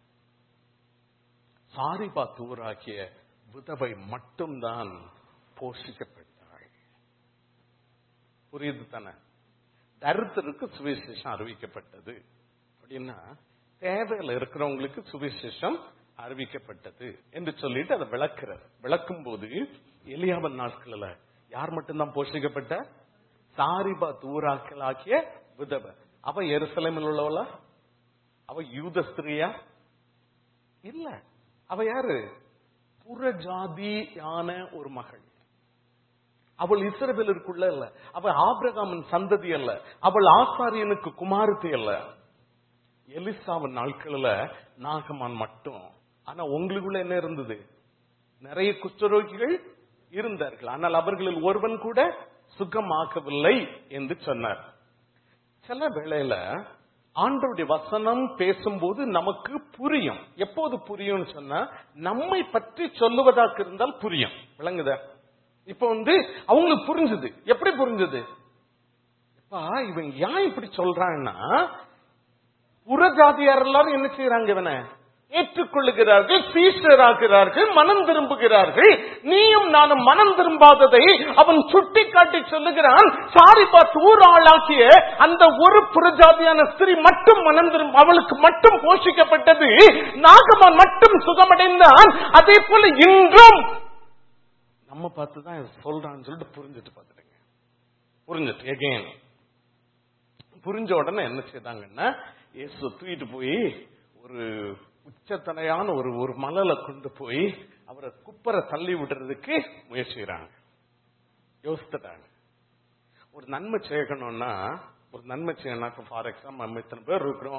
சாரிபா தூராக்கிய விதவை மட்டும்தான் போஷிக்கப்பட்டாள் புரியுது தானே தரித்திற்கு சுவிசேஷம் அறிவிக்கப்பட்டது அப்படின்னா தேவையில இருக்கிறவங்களுக்கு சுவிசேஷம் அறிவிக்கப்பட்டது என்று சொல்லிட்டு அதை விளக்குறார் விளக்கும் போது எலியாவன் நாட்கள்ல யார் மட்டும்தான் போஷிக்கப்பட்ட சாரிபா தூராக்கலாக்கிய விதவை அவ எருசலேமில் உள்ளவளா அவ யூத ஸ்திரியா இல்ல அவ யாரு புறஜாதியான ஒரு மகள் அவள் இஸ்ரவேலருக்குள்ள இல்ல அவள் ஆபிரகாமின் சந்ததி அல்ல அவள் ஆசாரியனுக்கு குமாரத்தி அல்ல எலிசாவின் நாட்களில் நாகமான் மட்டும் ஆனா உங்களுக்குள்ள என்ன இருந்தது நிறைய குஷ்டரோகிகள் இருந்தார்கள் ஆனால் அவர்களில் ஒருவன் கூட சுகமாக்கவில்லை என்று சொன்னார் சில வேளையில ஆண்டவருடைய வசனம் பேசும்போது நமக்கு புரியும் எப்போது புரியும்னு சொன்னா நம்மை பற்றி சொல்லுவதாக இருந்தால் புரியும் விளங்குதா இப்ப வந்து அவங்களுக்கு புரிஞ்சுது எப்படி புரிஞ்சுது இப்ப இவன் ஏன் இப்படி சொல்றான்னா புறஜாதியார் எல்லாரும் என்ன செய்யறாங்க இவனை ஏற்றுக்கொள்ளுகிறார்கள் சீஷராகிறார்கள் மனம் திரும்புகிறார்கள் நீயும் நானும் மனம் திரும்பாததை அவன் சுட்டி காட்டி சொல்லுகிறான் சாரிபாத் ஊர் ஆளாக்கிய அந்த ஒரு புறஜாதியான ஸ்திரீ மட்டும் மனம் திரும்ப அவளுக்கு மட்டும் போஷிக்கப்பட்டது நாகமான் மட்டும் சுகமடைந்தான் அதே போல இன்றும் நம்ம பார்த்து தான் சொல்றான்னு சொல்லிட்டு புரிஞ்சுட்டு பார்த்துடுங்க புரிஞ்சுட்டு எகெயின் புரிஞ்ச உடனே என்ன செய்தாங்கன்னா இயேசு தூக்கிட்டு போய் ஒரு உச்சத்தனையான ஒரு ஒரு மலையில கொண்டு போய் அவரை குப்பரை தள்ளி விடுறதுக்கு முயற்சிக்கிறாங்க யோசித்துட்டாங்க ஒரு நன்மை செய்யணும்னா ஒரு நன்மை செய்யணும் ஃபார் எக்ஸாம்பிள் நம்ம இத்தனை பேர் இருக்கிறோம்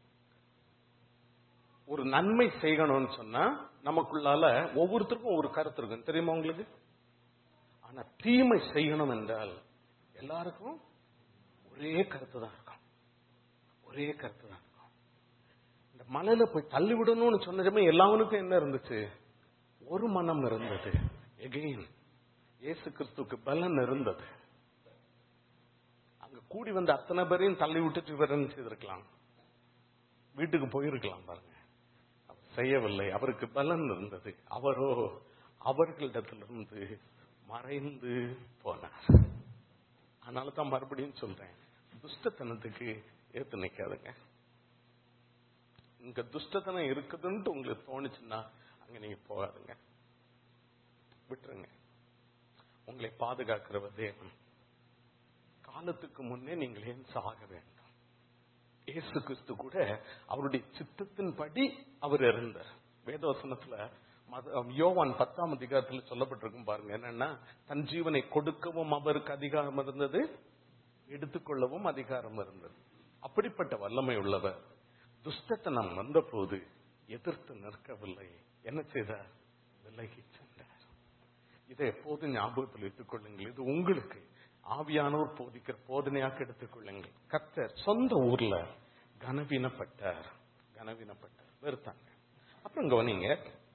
ஒரு நன்மை செய்யணும்னு சொன்னா நமக்குள்ளால ஒவ்வொருத்தருக்கும் ஒரு கருத்து இருக்கும் தெரியுமா உங்களுக்கு ஆனா தீமை செய்யணும் என்றால் எல்லாருக்கும் ஒரே கருத்து தான் இருக்கும் ஒரே கருத்து தான் இருக்கும் இந்த மலையில போய் தள்ளி விடணும்னு சொன்னதுமே எல்லாவனுக்கும் என்ன இருந்துச்சு ஒரு மனம் இருந்தது எகெயின் இயேசு கிறிஸ்துக்கு பலன் இருந்தது அங்க கூடி வந்த அத்தனை பேரையும் தள்ளி விட்டுட்டு இவர் செய்திருக்கலாம் வீட்டுக்கு போயிருக்கலாம் பாருங்க அவர் செய்யவில்லை அவருக்கு பலன் இருந்தது அவரோ அவர்களிடத்திலிருந்து மறைந்து போனார் அதனால தான் மறுபடியும் சொல்றேன் துஷ்டத்தனத்துக்கு ஏத்து நிக்காதுங்க இங்க துஷ்டத்தனம் இருக்குதுன்ட்டு உங்களுக்கு தோணுச்சுன்னா அங்க நீங்க போகாதுங்க விட்டுருங்க உங்களை பாதுகாக்கிறவர் தேவன் காலத்துக்கு முன்னே நீங்கள் ஏன் சாக வேண்டும் இயேசு கிறிஸ்து கூட அவருடைய சித்தத்தின்படி அவர் இருந்தார் வேதவசனத்துல மத- யோவான் பத்தாம் அதிகாரத்துல சொல்லப்பட்டிருக்கும் பாருங்க என்னன்னா தன் ஜீவனை கொடுக்கவும் அவருக்கு அதிகாரம் இருந்தது எடுத்துக்கொள்ளவும் அதிகாரம் இருந்தது அப்படிப்பட்ட வல்லமை உள்ளவர் துஷ்டத்தனம் வந்தபோது எதிர்த்து நிற்கவில்லை என்ன செய்தார் விலகி சென்றார் இதை எப்போதும் ஞாபகத்தில் வைத்துக் கொள்ளுங்கள் இது உங்களுக்கு ஆவியானோர் போதிக்கிற போதனையாக எடுத்துக்கொள்ளுங்கள் கர்த்தர் சொந்த ஊர்ல கனவீனப்பட்டார் கனவீனப்பட்டார் வெறுத்தாங்க அப்புறம் கவனிங்க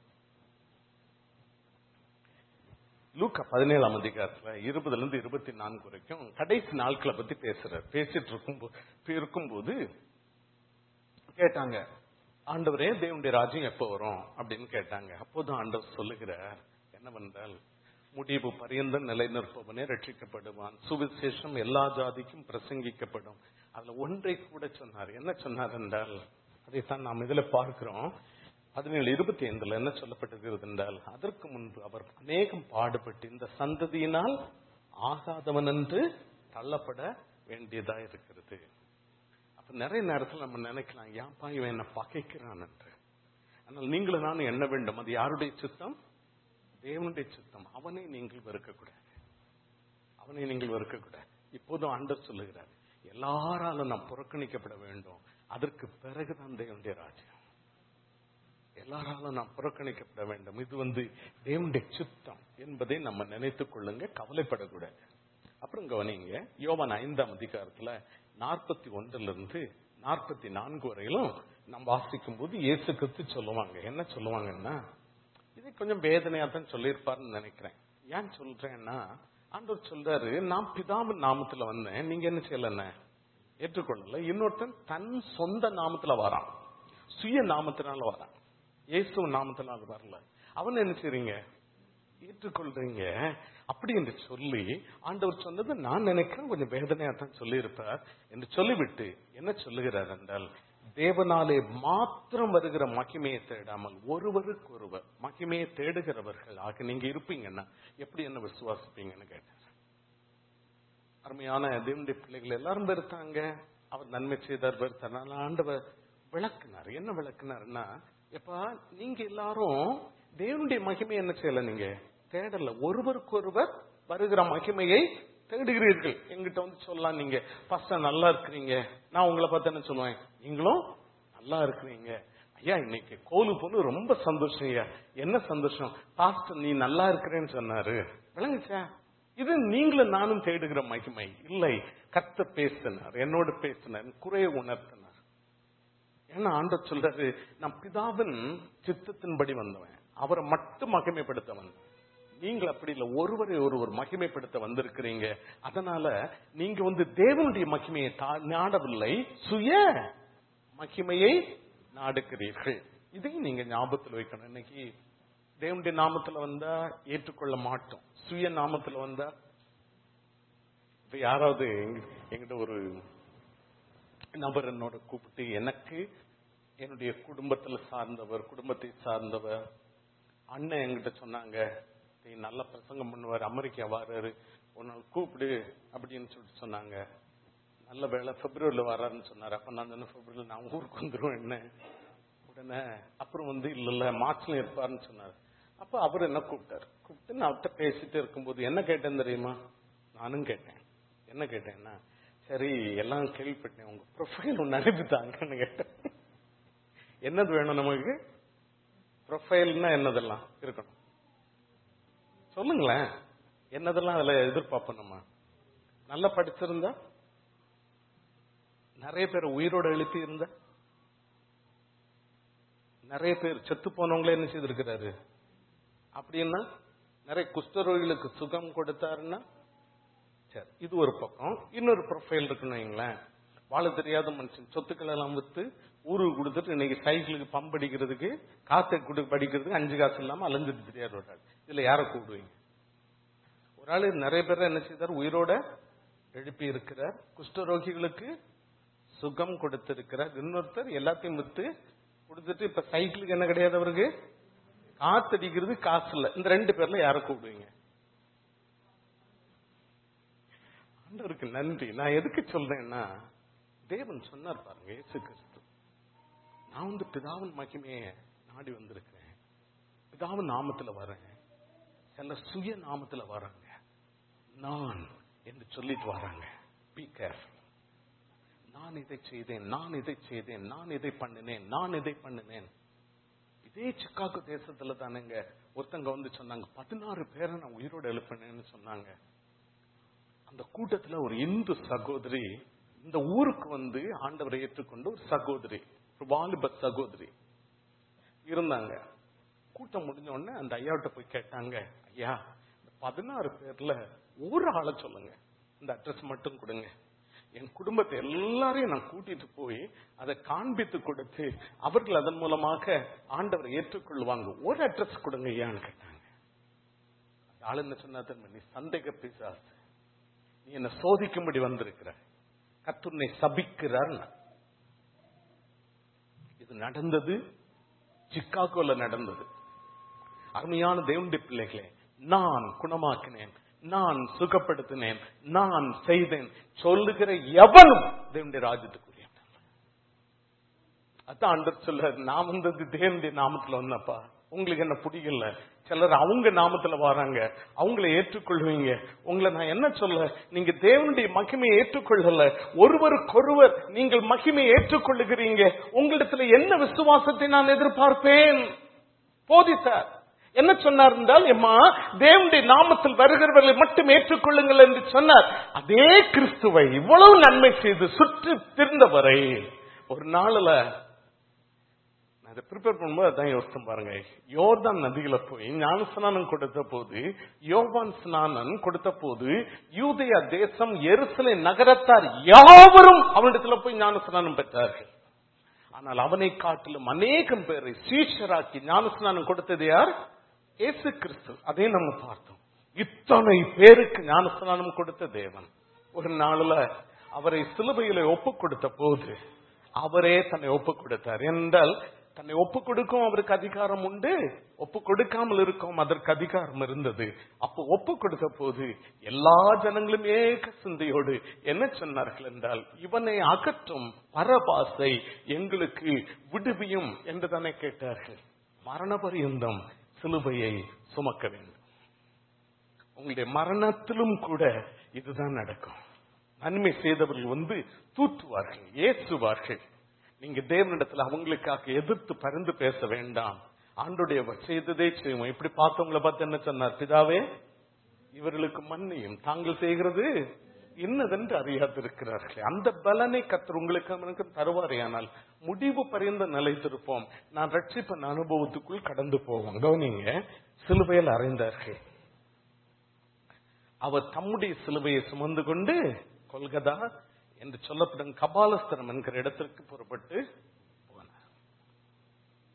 லூக்கா பதினேழாம் அதிகாரத்துல இருபதுல இருந்து இருபத்தி நான்கு வரைக்கும் கடைசி நாட்களை பத்தி பேசுறார் பேசிட்டு இருக்கும் இருக்கும்போது கேட்டாங்க ஆண்டவரே தேவனுடைய ராஜ்யம் எப்போ வரும் அப்படின்னு கேட்டாங்க அப்போதான் ஆண்டவர் சொல்லுகிறார் என்னவென்றால் முடிவு பரியந்தம் நிலைநிற்பவனே ரட்சிக்கப்படுவான் சுவிசேஷம் எல்லா ஜாதிக்கும் பிரசங்கிக்கப்படும் அதுல ஒன்றை கூட சொன்னார் என்ன சொன்னார் என்றால் அதைத்தான் நாம் இதுல பார்க்கிறோம் பதினேழு இருபத்தி ஐந்துல என்ன சொல்லப்பட்டிருக்கிறது என்றால் அதற்கு முன்பு அவர் அநேகம் பாடுபட்டு இந்த சந்ததியினால் ஆகாதவன் என்று தள்ளப்பட வேண்டியதா இருக்கிறது அப்ப நிறைய நேரத்தில் நம்ம நினைக்கலாம் ஏன்பா இவன் என்ன பகைக்கிறான் என்று ஆனால் நீங்களும் நானும் என்ன வேண்டும் அது யாருடைய சித்தம் தேவனுடைய சித்தம் அவனை நீங்கள் வெறுக்கக்கூடாது அவனை நீங்கள் வெறுக்கக்கூடாது இப்போதும் ஆண்டர் சொல்லுகிறார் எல்லாராலும் நாம் புறக்கணிக்கப்பட வேண்டும் அதற்கு பிறகுதான் தேவனுடைய ராஜ்யம் எல்லாராலும் நாம் புறக்கணிக்கப்பட வேண்டும் இது வந்து தேவனுடைய சித்தம் என்பதை நம்ம நினைத்துக் கொள்ளுங்க கவலைப்படக்கூடாது அப்புறம் கவனிங்க யோவான் ஐந்தாம் அதிகாரத்துல நாற்பத்தி ஒன்றுல இருந்து நாற்பத்தி நான்கு வரையிலும் நாம் வாசிக்கும் போது இயேசு கிறிஸ்து சொல்லுவாங்க என்ன சொல்லுவாங்கன்னா இது கொஞ்சம் வேதனையா தான் சொல்லியிருப்பாருன்னு நினைக்கிறேன் ஏன் சொல்றேன்னா ஆண்டவர் சொல்றாரு நான் பிதாவின் நாமத்துல வந்தேன் நீங்க என்ன செய்யல ஏற்றுக்கொள்ளல இன்னொருத்தன் தன் சொந்த நாமத்துல வரான் சுய நாமத்தினால வரான் இயேசு நாமத்தினால வரல அவன் என்ன செய்றீங்க ஏற்றுக்கொள்றீங்க அப்படி என்று சொல்லி ஆண்டவர் சொன்னது நான் நினைக்கிறேன் கொஞ்சம் வேதனையா தான் சொல்லியிருப்பார் என்று சொல்லிவிட்டு என்ன சொல்லுகிறார் என்றால் தேவனாலே மாத்திரம் வருகிற மகிமையை தேடாமல் ஒருவருக்கு ஒருவர் மகிமையை தேடுகிறவர்கள் ஆக நீங்க இருப்பீங்கன்னா எப்படி என்ன விசுவாசிப்பீங்கன்னு கேட்டார் அருமையான தேவனுடைய பிள்ளைகள் எல்லாரும் வெறுத்தாங்க அவர் நன்மை செய்தார் வெறுத்தார் ஆண்டவர் விளக்குனார் என்ன விளக்குனார்னா எப்பா நீங்க எல்லாரும் தேவனுடைய மகிமை என்ன செய்யல நீங்க தேடல ஒருவருக்கு ஒருவர் வருகிற மகிமையை தேடுகிறீர்கள் எங்கிட்ட வந்து சொல்லலாம் நீங்க ஃபர்ஸ்ட் நல்லா இருக்கிறீங்க நான் உங்களை பார்த்து என்ன சொல்லுவேன் நீங்களும் நல்லா இருக்கிறீங்க ஐயா இன்னைக்கு கோலு பொண்ணு ரொம்ப சந்தோஷம் ஐயா என்ன சந்தோஷம் பாஸ்டர் நீ நல்லா இருக்கிறேன்னு சொன்னாரு விளங்குச்சா இது நீங்களும் நானும் தேடுகிற மகிமை இல்லை கத்த பேசினார் என்னோட பேசினார் குறைய உணர்த்தினார் ஏன்னா ஆண்டவர் சொல்றாரு நான் பிதாவின் சித்தத்தின்படி வந்தவன் அவரை மட்டும் மகிமைப்படுத்த வந்தேன் நீங்கள் அப்படி இல்லை ஒருவரை ஒருவர் மகிமைப்படுத்த வந்திருக்கிறீங்க அதனால நீங்க வந்து தேவனுடைய மகிமையை தா- நாடவில்லை சுய மகிமையை நாடுகிறீர்கள் இதையும் நீங்க ஞாபகத்தில் வைக்கணும் இன்னைக்கு தேவனுடைய நாமத்துல வந்தா ஏற்றுக்கொள்ள மாட்டோம் சுய நாமத்துல வந்தா இப்ப யாராவது எங்க- எங்கிட்ட ஒரு நபர் என்னோட கூப்பிட்டு எனக்கு என்னுடைய குடும்பத்துல சார்ந்தவர் குடும்பத்தை சார்ந்தவர் அண்ணன் என்கிட்ட சொன்னாங்க "நீ நல்ல பிரசங்கம் பண்ணுவார் அமெரிக்கா வாராரு ஒரு நாள் கூப்பிடு அப்படின்னு சொல்லிட்டு சொன்னாங்க நல்ல வேலை பிப்ரவரியில வராருன்னு சொன்னாரு அப்ப நான் சொன்ன பிப்ரவரியில் நான் ஊருக்கு வந்துருவேன் என்ன உடனே அப்புறம் வந்து இல்ல இல்ல மார்ச்ல இருப்பாருன்னு சொன்னாரு அப்ப அவர் என்ன கூப்பிட்டாரு கூப்பிட்டு நான் அவர்கிட்ட பேசிட்டு இருக்கும்போது என்ன கேட்டேன் தெரியுமா நானும் கேட்டேன் என்ன கேட்டேன்னா சரி எல்லாம் கேள்விப்பட்டேன் உங்க ப்ரொஃபைல் ஒன்னு அனுப்பித்தாங்கன்னு கேட்டேன் என்னது வேணும் நமக்கு ப்ரொஃபைல்னா என்னதெல்லாம் இருக்கணும் சொல்லுங்களேன் என்னதெல்லாம் அதுல எதிர்பார்ப்போம் நம்ம நல்லா படிச்சிருந்தா நிறைய பேர் உயிரோட எழுப்பி இருந்தா நிறைய பேர் செத்து போனவங்களே என்ன செய்திருக்கிறாரு அப்படின்னா நிறைய குஷ்டரோகிகளுக்கு சுகம் கொடுத்தாருன்னா சரி இது ஒரு பக்கம் இன்னொரு ப்ரொஃபைல் இருக்குன்னு வைங்களேன் வாழ தெரியாத மனுஷன் சொத்துக்கள் எல்லாம் வித்து ஊருக்கு கொடுத்துட்டு இன்னைக்கு சைக்கிளுக்கு பம்ப் அடிக்கிறதுக்கு காசை கொடு படிக்கிறதுக்கு அஞ்சு காசு இல்லாம அலைஞ்சிட்டு தெரியாது ஒரு ஆள் இதுல யாரை கூப்பிடுவீங்க ஒரு ஆளு நிறைய பேர் என்ன செய்தார் உயிரோட எழுப்பி இருக்கிறார் குஷ்டரோகிகளுக்கு சுகம் கொடுத்திருக்கிறார் இன்னொருத்தர் எல்லாத்தையும் வித்து கொடுத்துட்டு இப்ப சைக்கிளுக்கு என்ன கிடையாது அவருக்கு காத்தடிக்கிறது காசு இல்ல இந்த ரெண்டு பேர்ல யாரை கூப்பிடுவீங்க ஆண்டவருக்கு நன்றி நான் எதுக்கு சொல்றேன்னா தேவன் சொன்னார் பாருங்க இயேசு கிறிஸ்து நான் வந்து பிதாவின் மகிமையை நாடி வந்திருக்கிறேன் பிதாவின் நாமத்துல வரேன் சில சுய நாமத்துல வராங்க நான் என்று சொல்லிட்டு வராங்க பி கேர்ஃபுல் நான் இதை செய்தேன் நான் இதை செய்தேன் நான் இதை பண்ணினேன் நான் இதை பண்ணினேன் இதே சிக்காகோ தேசத்துல தானேங்க ஒருத்தங்க வந்து சொன்னாங்க பதினாறு பேரை நான் உயிரோட எழுப்பினேன்னு சொன்னாங்க அந்த கூட்டத்துல ஒரு இந்து சகோதரி இந்த ஊருக்கு வந்து ஆண்டவரை ஏற்றுக்கொண்டு ஒரு சகோதரி ஒரு வாலிப சகோதரி இருந்தாங்க கூட்டம் முடிஞ்ச உடனே அந்த ஐயாவிட்ட போய் கேட்டாங்க ஐயா இந்த பதினாறு பேர்ல ஒரு ஆளை சொல்லுங்க இந்த அட்ரஸ் மட்டும் கொடுங்க என் குடும்பத்தை எல்லாரையும் நான் கூட்டிட்டு போய் அதை காண்பித்து கொடுத்து அவர்கள் அதன் மூலமாக ஆண்டவரை ஏற்றுக்கொள்வாங்க ஒரு அட்ரஸ் கொடுங்க ஐயான்னு கேட்டாங்க அந்த ஆள் என்ன சொன்னா தெரியுமா நீ சந்தேக பிசாசு நீ என்ன சோதிக்கும்படி வந்திருக்கிற கத்துன்னை சபிக்கிறார் இது நடந்தது சிக்காகோல நடந்தது அருமையான தேவனுடைய பிள்ளைகளே நான் குணமாக்கினேன் நான் சுகப்படுத்தினேன் நான் செய்தேன் சொல்லுகிற எவனும் தேவனுடைய ராஜ்யத்துக்குரியவன் அதான் ஆண்டவர் சொல்ல நான் வந்தது தேவனுடைய நாமத்துல வந்தப்பா உங்களுக்கு என்ன பிடிக்கல சிலர் அவங்க நாமத்துல வராங்க அவங்கள ஏற்றுக்கொள்வீங்க உங்களை நான் என்ன சொல்ல நீங்க தேவனுடைய மகிமையை ஏற்றுக்கொள்ளல ஒருவருக்கொருவர் நீங்கள் மகிமையை ஏற்றுக்கொள்ளுகிறீங்க உங்களிடத்துல என்ன விசுவாசத்தை நான் எதிர்பார்ப்பேன் போதித்தார் என்ன சொன்னார் என்றால் எம்மா தேவனுடைய நாமத்தில் வருகிறவர்களை மட்டும் ஏற்றுக்கொள்ளுங்கள் என்று சொன்னார் அதே கிறிஸ்துவை இவ்வளவு நன்மை செய்து சுற்றி திருந்தவரை ஒரு நாள்ல நான் இதை ப்ரிப்பேர் பண்ணும்போது அதான் யோசித்தேன் பாருங்க யோர்தான் நதியில போய் ஞான ஸ்நானம் கொடுத்த போது யோவான் ஸ்நானன் கொடுத்த போது யூதயா தேசம் எருசலை நகரத்தார் யாவரும் அவனிடத்துல போய் ஞான ஸ்நானம் பெற்றார்கள் ஆனால் அவனை காட்டிலும் அநேகம் பேரை சீஷராக்கி ஞான ஸ்நானம் கொடுத்தது யார் இயேசு கிறிஸ்து அதே நம்ம பார்த்தோம் இத்தனை பேருக்கு ஞான ஸ்நானம் கொடுத்த தேவன் ஒரு நாள்ல அவரை சிலுவையில ஒப்பு கொடுத்த போது அவரே தன்னை ஒப்பு கொடுத்தார் என்றால் தன்னை ஒப்பு கொடுக்கும் அவருக்கு அதிகாரம் உண்டு ஒப்பு கொடுக்காமல் இருக்கும் அதற்கு அதிகாரம் இருந்தது அப்போ ஒப்பு கொடுத்த போது எல்லா ஜனங்களும் ஏக சிந்தையோடு என்ன சொன்னார்கள் என்றால் இவனை அகற்றும் பரபாசை எங்களுக்கு விடுவியும் என்று தானே கேட்டார்கள் மரண பரியந்தம் சிலுவையை சுமக்க வேண்டும் உங்களுடைய மரணத்திலும் கூட இதுதான் நடக்கும் நன்மை செய்தவர்கள் வந்து தூற்றுவார்கள் ஏசுவார்கள் நீங்க தேவனிடத்துல அவங்களுக்காக எதிர்த்து பரிந்து பேச வேண்டாம் ஆண்டுடைய செய்ததே செய்வோம் இப்படி பார்த்தவங்களை பார்த்து என்ன சொன்னார் பிதாவே இவர்களுக்கு மன்னியும் தாங்கள் செய்கிறது இன்னதென்று அறியாதிருக்கிறார்களே அந்த பலனை கத்தர் உங்களுக்கு எனக்கு தருவாரேயானால் முடிவு பரிந்த நிலைத்திருப்போம் நான் ரட்சிப்பன் அனுபவத்துக்குள் கடந்து போவோம் கவனிங்க சிலுவையில் அறைந்தார்கள் அவர் தம்முடைய சிலுவையை சுமந்து கொண்டு கொல்கதா என்று சொல்லப்படும் கபாலஸ்தரம் என்கிற இடத்திற்கு புறப்பட்டு போனார்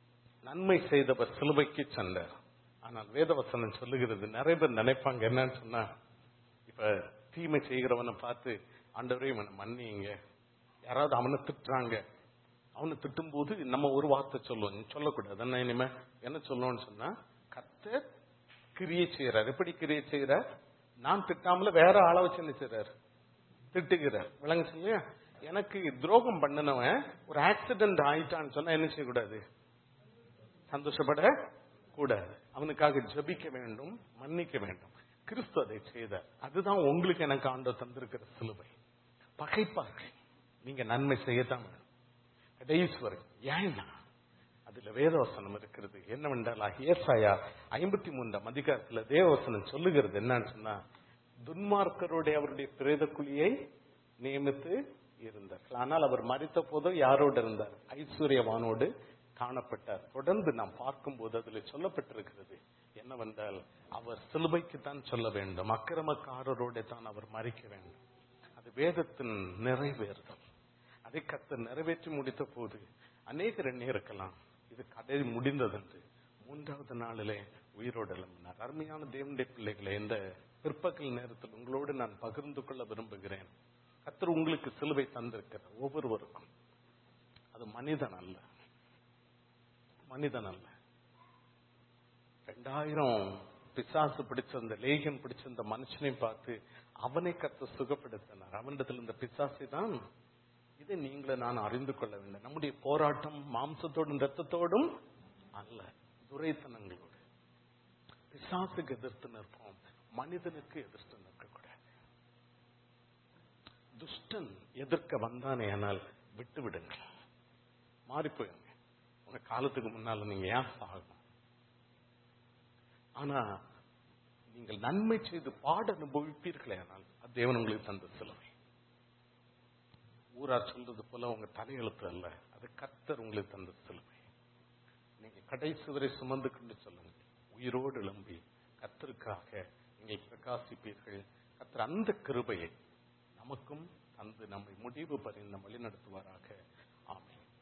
நன்மை செய்தவர் சிலுவைக்கு சென்றார் ஆனால் வேதவசனம் சொல்லுகிறது நிறைய பேர் நினைப்பாங்க என்னன்னு சொன்னா இப்ப தீமை செய்கிறவனை பார்த்து ஆண்டவரே இவனை மன்னிங்க யாராவது அவனை திட்டுறாங்க அவனை திட்டும் போது நம்ம ஒரு வார்த்தை சொல்லுவோம் நீ சொல்லக்கூடாது என்ன இனிமே என்ன சொல்லுவோம்னு சொன்னா கர்த்தர் கிரியை செய்யறார் எப்படி கிரியை செய்யறார் நான் திட்டாமல வேற ஆளை வச்சு என்ன செய்யறாரு திட்டுகிறார் விளங்க இல்லையா எனக்கு துரோகம் பண்ணினவன் ஒரு ஆக்சிடென்ட் ஆயிட்டான்னு சொன்னா என்ன செய்யக்கூடாது சந்தோஷப்பட கூடாது அவனுக்காக ஜெபிக்க வேண்டும் மன்னிக்க வேண்டும் கிறிஸ்து அதை செய்தார் அதுதான் உங்களுக்கு எனக்கு ஆண்டவர் தந்திருக்கிற சிலுவை பகைப்பார்கள் நீங்க நன்மை செய்யத்தான் வேணும் கடைசி வரை ஏன்னா அதுல வேதவசனம் இருக்கிறது என்னவென்றால் ஏசாயா ஐம்பத்தி மூன்றாம் அதிகாரத்துல தேவவசனம் சொல்லுகிறது என்னன்னு சொன்னா துன்மார்க்கருடைய அவருடைய பிரேத குழியை நியமித்து இருந்தார் ஆனால் அவர் மறித்த போதோ யாரோடு இருந்தார் ஐஸ்வர்யவானோடு காணப்பட்டார் தொடர்ந்து நாம் பார்க்கும்போது அதில் சொல்லப்பட்டிருக்கிறது என்னவென்றால் அவர் சிலுவைக்கு தான் சொல்ல வேண்டும் அக்கிரமக்காரரோட தான் அவர் மறிக்க வேண்டும் அது வேதத்தின் நிறைவேறுதல் அதை கத்து நிறைவேற்றி முடித்த போது அநேகர் எண்ணி இருக்கலாம் இது கதை முடிந்ததென்று மூன்றாவது நாளிலே உயிரோடு எழும்பினார் அருமையான தேவனுடைய பிள்ளைகளை இந்த பிற்பகல் நேரத்தில் உங்களோடு நான் பகிர்ந்து கொள்ள விரும்புகிறேன் கத்தர் உங்களுக்கு சிலுவை தந்திருக்கிறார் ஒவ்வொருவருக்கும் அது மனிதன் அல்ல மனிதன் அல்ல ரெண்டாயிரம் பிசாசு பிடிச்சிருந்த லேகன் பிடிச்சிருந்த மனுஷனை பார்த்து அவனை கத்த சுகப்படுத்தினார் அவனிடத்தில் இந்த பிசாசை தான் இதை நீங்களே நான் அறிந்து கொள்ள வேண்டும் நம்முடைய போராட்டம் மாம்சத்தோடும் ரத்தத்தோடும் அல்ல துரைத்தனங்களோடு பிசாசுக்கு எதிர்த்து நிற்போம் மனிதனுக்கு எதிர்த்து நிற்கக்கூடாது துஷ்டன் எதிர்க்க வந்தானே ஆனால் விட்டு விடுங்க மாறி போயுங்க உங்க காலத்துக்கு முன்னால நீங்க ஏன் சாகணும் ஆனா நீங்கள் நன்மை செய்து பாட அனுபவிப்பீர்களே ஆனால் அது தேவன் உங்களுக்கு தந்த சிலுவை ஊரார் சொல்றது போல உங்க தலையெழுத்து அல்ல அது கர்த்தர் உங்களுக்கு தந்த சிலுவை நீங்க கடைசி வரை சுமந்து கொண்டு சொல்லுங்க உயிரோடு எழும்பி கர்த்தருக்காக நீங்கள் பிரகாசிப்பீர்கள் கர்த்தர் அந்த கிருபையை நமக்கும் தந்து நம்மை முடிவு பறிந்து வழி நடத்துவாராக